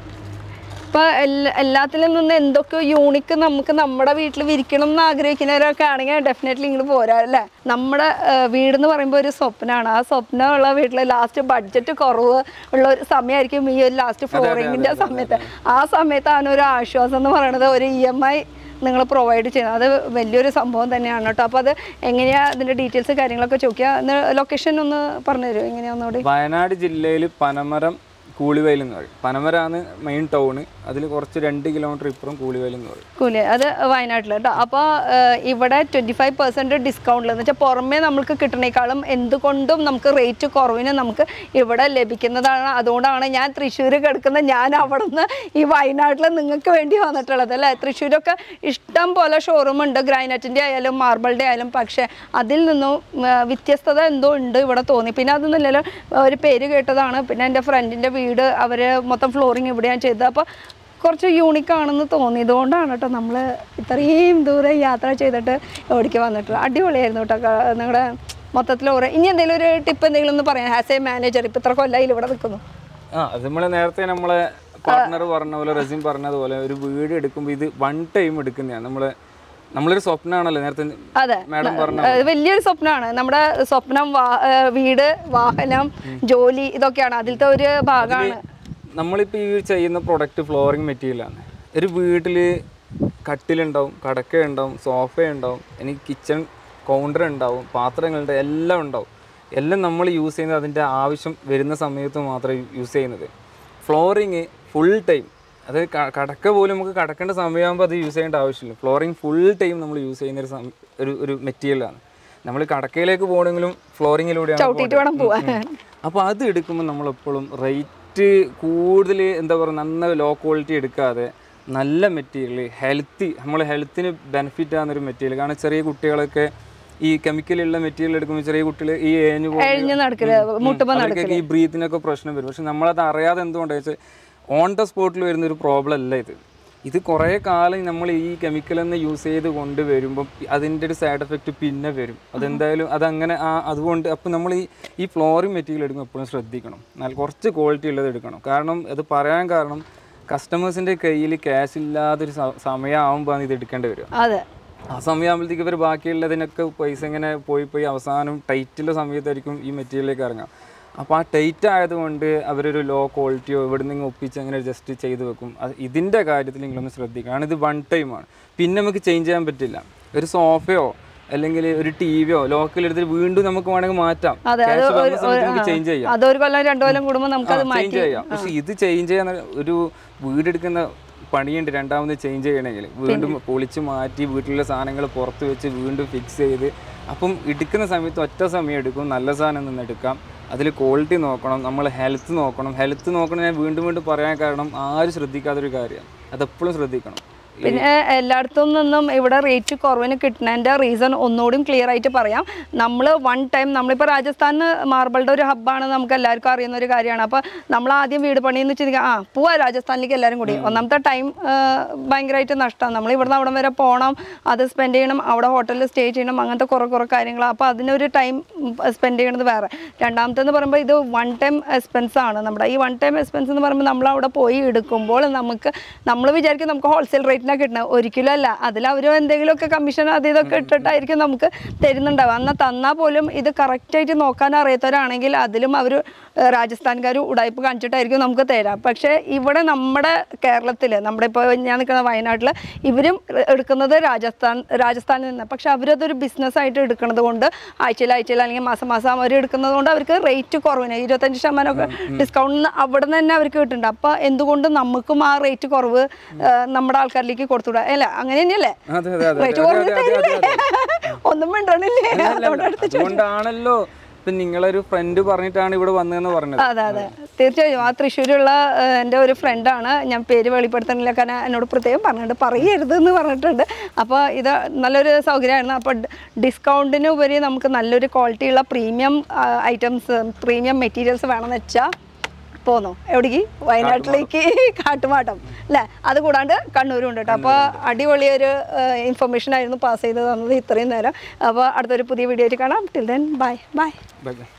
ഇപ്പൊ എല്ലാ എല്ലാത്തിലും നിന്ന് എന്തൊക്കെ യൂണിക്ക് നമുക്ക് നമ്മുടെ വീട്ടിൽ വിരിക്കണം എന്ന് ആഗ്രഹിക്കുന്നവരൊക്കെ ആണെങ്കിൽ ഡെഫിനറ്റ്ലി ഇങ്ങോട്ട് പോരാ അല്ലേ നമ്മുടെ വീട് എന്ന് പറയുമ്പോൾ ഒരു സ്വപ്നമാണ് ആ സ്വപ്നമുള്ള വീട്ടിൽ ലാസ്റ്റ് ബഡ്ജറ്റ് കുറവ് ഉള്ള ഒരു സമയമായിരിക്കും ഈ ഒരു ലാസ്റ്റ് ഫ്ലോറിങ്ങിന്റെ സമയത്ത് ആ സമയത്താണ് ഒരു ആശ്വാസം എന്ന് പറയുന്നത് ഒരു ഇ എം ഐ നിങ്ങൾ പ്രൊവൈഡ് ചെയ്യുന്നത് അത് വലിയൊരു സംഭവം തന്നെയാണ് കേട്ടോ അപ്പോൾ അത് എങ്ങനെയാ അതിന്റെ ഡീറ്റെയിൽസ് കാര്യങ്ങളൊക്കെ ചോദിക്കുക ലൊക്കേഷൻ ഒന്ന് പറഞ്ഞു തരുമോ എങ്ങനെയാണെന്നോടി വയനാട് ജില്ലയിൽ പനമരം കൂളിവയൽ എന്ന് പറയും പനമരാണ് മെയിൻ ടൗണ് അതിൽ കുറച്ച് രണ്ട് കിലോമീറ്റർ ഇപ്പുറം കൂളിവയൽ എന്ന് പറയും കൂലി അത് വയനാട്ടിൽ കേട്ടോ അപ്പോൾ ഇവിടെ ട്വൻറ്റി ഫൈവ് പെർസെൻറ്റ് ഡിസ്കൗണ്ടിൽ എന്ന് വെച്ചാൽ പുറമേ നമുക്ക് കിട്ടണേക്കാളും എന്തുകൊണ്ടും നമുക്ക് റേറ്റ് കുറവിന് നമുക്ക് ഇവിടെ ലഭിക്കുന്നതാണ് അതുകൊണ്ടാണ് ഞാൻ തൃശ്ശൂർ കിടക്കുന്ന ഞാൻ അവിടെ നിന്ന് ഈ വയനാട്ടിൽ നിങ്ങൾക്ക് വേണ്ടി വന്നിട്ടുള്ളത് അല്ലേ തൃശ്ശൂരൊക്കെ ഇഷ്ടം പോലെ ഷോറൂം ഉണ്ട് ഗ്രാനൈറ്റിൻ്റെ ആയാലും മാർബിളിൻ്റെ ആയാലും പക്ഷേ അതിൽ നിന്നും ഉം, വ്യത്യസ്തത എന്തോ ഉണ്ട് ഇവിടെ തോന്നി പിന്നെ അതൊന്നുമില്ലല്ലോ ഒരു പേര് കേട്ടതാണ് പിന്നെ എൻ്റെ ഫ്രണ്ടിൻ്റെ വീട് അവർ മൊത്തം ഫ്ലോറിങ് ഇവിടെയാണ് ചെയ്തത് അപ്പോൾ കുറച്ച് യൂണിക് ആണെന്ന് തോന്നിയത് കൊണ്ടാണ് കേട്ടോ നമ്മൾ ഇത്രയും ദൂരം യാത്ര ചെയ്തിട്ട് ഇവിടേക്ക് വന്നിട്ടുള്ളത് അടിപൊളിയായിരുന്നു കേട്ടോ ക- നിങ്ങളുടെ മൊത്തത്തിൽ ഓരോ ഇനി എന്തെങ്കിലും ഒരു ടിപ്പ് എന്തെങ്കിലും ഒന്ന് പറയാം ആസ് എ മാനേജർ ഇപ്പം ഇത്ര കൊല്ലമായില്ല ഇവിടെ നിൽക്കുന്നു ആ അത് നമ്മൾ നേരത്തെ നമ്മളെ പാർട്ട്ണർ പറഞ്ഞ പോലെ റസിൻ പറഞ്ഞതുപോലെ ഒരു വീട് എടുക്കുമ്പോൾ ഇത് വൺ ടൈം എടുക്കുന്നതാണ് നമ്മൾ നമ്മളൊരു സ്വപ്നമാണല്ലോ നേരത്തെ അതെ മാഡം പറഞ്ഞ അത് വലിയൊരു സ്വപ്നമാണ് നമ്മുടെ സ്വപ്നം വാ- ഏഹ് വീട് വാഹനം ജോലി ഇതൊക്കെയാണ് അതിലത്തെ ഒരു ഭാഗമാണ് നമ്മളിപ്പോൾ ഈ ചെയ്യുന്ന പ്രൊഡക്റ്റ് ഫ്ലോറിങ് മെറ്റീരിയലാണ് ഒരു വീട്ടിൽ കട്ടിലുണ്ടാവും കടക്ക ഉണ്ടാവും സോഫ ഉണ്ടാവും എനിക്ക് കിച്ചൺ കൗണ്ടർ ഉണ്ടാവും പാത്രങ്ങളുണ്ട് എല്ലാം ഉണ്ടാവും എല്ലാം നമ്മൾ യൂസ് ചെയ്യുന്നത് അതിൻ്റെ ആവശ്യം വരുന്ന സമയത്ത് മാത്രമേ യൂസ് ചെയ്യുന്നത് ഫ്ലോറിങ് ഫുൾ ടൈം അത് ക- കടക്ക പോലും നമുക്ക് കടക്കേണ്ട സമയമാകുമ്പോൾ അത് യൂസ് ചെയ്യേണ്ട ആവശ്യമില്ല ഫ്ലോറിങ് ഫുൾ ടൈം നമ്മൾ യൂസ് ചെയ്യുന്ന ഒരു സം- ഒരു ഒരു മെറ്റീരിയലാണ് നമ്മൾ കടക്കയിലേക്ക് പോകണമെങ്കിലും ഫ്ലോറിങ്ങിലൂടെയാണ് ചവിട്ടിയിട്ട് വേണം പോവാൻ അപ്പോൾ അത് എടുക്കുമ്പോൾ നമ്മളെപ്പോഴും റേറ്റ് കൂടുതൽ എന്താ പറയുക നന്ന ലോ ക്വാളിറ്റി എടുക്കാതെ നല്ല മെറ്റീരിയൽ ഹെൽത്തി നമ്മൾ ഹെൽത്തിന് ബെനിഫിറ്റ് ആകുന്നൊരു മെറ്റീരിയൽ കാരണം ചെറിയ കുട്ടികളൊക്കെ ഈ കെമിക്കലുള്ള മെറ്റീരിയൽ എടുക്കുമ്പോൾ ചെറിയ കുട്ടികൾ ഈ ഏഞ്ഞു എഴിഞ്ഞ് നടക്കല് മുട്ടുമ്പോ അവർക്കൊക്കെ ഈ ബ്രീത്തിനൊക്കെ പ്രശ്നം വരും പക്ഷെ നമ്മളത് അറിയാതെ എന്തുകൊണ്ടാണ് വെച്ചാൽ ഓൺ ദ സ്പോട്ടിൽ വരുന്ന ഒരു പ്രോബ്ലം അല്ല ഇത് ഇത് കുറേ കാലം നമ്മൾ ഈ കെമിക്കൽ തന്നെ യൂസ് ചെയ്ത് കൊണ്ടുവരുമ്പോൾ അതിൻ്റെ ഒരു സൈഡ് എഫക്റ്റ് പിന്നെ വരും അതെന്തായാലും അതങ്ങനെ ആ അതുകൊണ്ട് അപ്പോൾ നമ്മൾ ഈ ഈ ഫ്ലോറിംഗ് മെറ്റീരിയൽ എടുക്കുമ്പോൾ എപ്പോഴും ശ്രദ്ധിക്കണം നല്ല കുറച്ച് ക്വാളിറ്റി ഉള്ളത് എടുക്കണം കാരണം അത് പറയാൻ കാരണം കസ്റ്റമേഴ്സിൻ്റെ കയ്യിൽ ക്യാഷ് ഇല്ലാത്തൊരു സ- സമയമാകുമ്പോൾ ഇത് എടുക്കേണ്ടി വരും അതെ ആ സമയമാകുമ്പോഴത്തേക്ക് ഇവർ ബാക്കിയുള്ളതിനൊക്കെ പൈസ ഇങ്ങനെ പോയി പോയി അവസാനം ടൈറ്റുള്ള സമയത്തായിരിക്കും ഈ മെറ്റീരിയലിലേക്ക് ഇറങ്ങാം അപ്പോൾ ആ ടൈറ്റ് ആയതുകൊണ്ട് അവരൊരു ലോ ക്വാളിറ്റിയോ ഇവിടെ നിന്ന് ഒപ്പിച്ച് അങ്ങനെ ജസ്റ്റ് ചെയ്ത് വെക്കും അത് ഇതിൻ്റെ കാര്യത്തിൽ നിങ്ങളൊന്ന് ശ്രദ്ധിക്കുക കാരണം ഇത് വൺ ടൈമാണ് പിന്നെ നമുക്ക് ചേഞ്ച് ചെയ്യാൻ പറ്റില്ല ഒരു സോഫയോ അല്ലെങ്കിൽ ഒരു ടി വിയോ ലോക്കൽ എടുത്തിട്ട് വീണ്ടും നമുക്ക് വേണമെങ്കിൽ മാറ്റാം അതെ, അത് Cash ഒരു- വരുന്ന സമയത്ത് ഒരു- നമുക്ക് ആ. ചേഞ്ച് ചെയ്യാം അതൊരു കൊല്ലം രണ്ടു കൊല്ലം കൂടുമ്പോൾ നമുക്കത് ചേഞ്ച് മാറ്റി ചെയ്യാം പക്ഷെ ഇത് ചേഞ്ച് ചെയ്യാൻ ഒരു വീടെടുക്കുന്ന പണിയുണ്ട് രണ്ടാമത് ചേഞ്ച് ചെയ്യണമെങ്കിൽ വീണ്ടും പൊളിച്ച് മാറ്റി വീട്ടിലുള്ള സാധനങ്ങൾ പുറത്ത് വെച്ച് വീണ്ടും ഫിക്സ് ചെയ്ത് അപ്പം എടുക്കുന്ന സമയത്ത് ഒറ്റ സമയം എടുക്കും നല്ല സാധനം നിന്ന് എടുക്കാം അതിൽ ക്വാളിറ്റി നോക്കണം നമ്മൾ ഹെൽത്ത് നോക്കണം ഹെൽത്ത് നോക്കണം ഞാൻ വീണ്ടും വീണ്ടും പറയാൻ കാരണം ആരും ശ്രദ്ധിക്കാത്തൊരു കാര്യമാണ് അതെപ്പോഴും ശ്രദ്ധിക്കണം പിന്നെ എല്ലായിടത്തും നിന്നും ഇവിടെ റേറ്റ് കുറവിന് കിട്ടുന്നതിൻ്റെ റീസൺ ഒന്നുകൂടി ക്ലിയർ ആയിട്ട് പറയാം നമ്മൾ വൺ ടൈം നമ്മളിപ്പോൾ രാജസ്ഥാൻ മാർബിളുടെ ഒരു ഹബ്ബാണ് നമുക്ക് എല്ലാവർക്കും അറിയുന്ന ഒരു കാര്യമാണ് അപ്പോൾ നമ്മൾ ആദ്യം വീട് പണിയെന്ന് ചിന്തിക്കുക ആ പോവാ രാജസ്ഥാനിലേക്ക് എല്ലാവരും കൂടി ഒന്നാമത്തെ ടൈം ഭയങ്കരമായിട്ട് നഷ്ടമാണ് നമ്മൾ ഇവിടുന്ന് അവിടെ വരെ പോകണം അത് സ്പെൻഡ് ചെയ്യണം അവിടെ ഹോട്ടലിൽ സ്റ്റേ ചെയ്യണം അങ്ങനത്തെ കുറേ കുറേ കാര്യങ്ങൾ അപ്പോൾ അതിനൊരു ടൈം സ്പെൻഡ് ചെയ്യണത് വേറെ രണ്ടാമത്തെന്ന് പറയുമ്പോൾ ഇത് വൺ ടൈം എക്സ്പെൻസ് ആണ് നമ്മുടെ ഈ വൺ ടൈം എക്സ്പെൻസ് എന്ന് പറയുമ്പോൾ നമ്മൾ അവിടെ പോയി എടുക്കുമ്പോൾ നമുക്ക് നമ്മൾ വിചാരിക്കും നമുക്ക് ഹോൾസെയിൽ റേറ്റിനാണ് കിട്ടുന്നത് ഒരിക്കലും അല്ല അതിൽ അവർ എന്തെങ്കിലുമൊക്കെ കമ്മീഷൻ അത് ഇതൊക്കെ ഇട്ടിട്ടായിരിക്കും നമുക്ക് തരുന്നുണ്ടാവുക എന്നാൽ തന്നാൽ പോലും ഇത് കറക്റ്റായിട്ട് നോക്കാൻ അറിയാത്തവരാണെങ്കിൽ അതിലും അവർ രാജസ്ഥാൻകാർ ഉടായ്പ കാണിച്ചിട്ടായിരിക്കും നമുക്ക് തരാം പക്ഷേ ഇവിടെ നമ്മുടെ കേരളത്തിൽ നമ്മുടെ ഇപ്പോൾ ഞാൻ നിൽക്കുന്ന വയനാട്ടിൽ ഇവരും എടുക്കുന്നത് രാജസ്ഥാൻ രാജസ്ഥാനിൽ നിന്ന് പക്ഷെ അവരതൊരു ബിസിനസ്സായിട്ട് എടുക്കുന്നത് കൊണ്ട് ആഴ്ചയിൽ ആഴ്ചയിൽ അല്ലെങ്കിൽ മാസം മാസം അവർ എടുക്കുന്നത് കൊണ്ട് അവർക്ക് റേറ്റ് കുറവിന് ഇരുപത്തഞ്ച് ശതമാനമൊക്കെ ഡിസ്കൗണ്ട് അവിടെ നിന്ന് തന്നെ അവർക്ക് കിട്ടുന്നുണ്ട് അപ്പോൾ എന്തുകൊണ്ട് നമുക്കും ആ റേറ്റ് കുറവ് ആ, നമ്മുടെ ആൾക്കാരിലേക്ക് കൊടുത്തുവിടാ അല്ല അങ്ങനെ തന്നെയല്ലേ അതെ അതെ അതെ റേറ്റ് അതെ, കുറവ് അതെ, അതെ, അതെ, തരില്ലേ ഒന്നും മിണ്ടണില്ലേ അതുകൊണ്ട് എടുത്ത് ചോദിച്ചു അതുകൊണ്ടാണല്ലോ ഇപ്പൊ നിങ്ങളൊരു ഫ്രണ്ട് പറഞ്ഞിട്ടാണ് ഇവിടെ വന്നതെന്ന് പറഞ്ഞത് അതെ അതെ തീർച്ചയായും ആ തൃശ്ശൂരുള്ള ഏഹ്, എൻ്റെ ഒരു ഫ്രണ്ടാണ് ഞാൻ പേര് വെളിപ്പെടുത്തണില്ല കാരണം എന്നോട് പ്രത്യേകം പറഞ്ഞിട്ടുണ്ട് പറയരുത് എന്ന് പറഞ്ഞിട്ടുണ്ട് അപ്പോൾ ഇത് നല്ലൊരു സൗകര്യമായിരുന്നു അപ്പോൾ ഡിസ്കൗണ്ടിന് ഉപരി നമുക്ക് നല്ലൊരു ക്വാളിറ്റിയുള്ള പ്രീമിയം ഐറ്റംസ് പ്രീമിയം മെറ്റീരിയൽസ് വേണമെന്ന് വെച്ചാൽ പോന്നോ എവിടേക്ക് വയനാട്ടിലേക്ക് കാട്ടുമാട്ടം അല്ലേ അത് കൂടാണ്ട് കണ്ണൂരും ഉണ്ട് കേട്ടോ അപ്പോൾ അടിപൊളിയൊരു ഇൻഫർമേഷൻ ആയിരുന്നു പാസ് ചെയ്ത് തന്നത് ഇത്രയും നേരം അപ്പോൾ അടുത്തൊരു പുതിയ വീഡിയോ ആയിട്ട് കാണാം till then bye bye bye by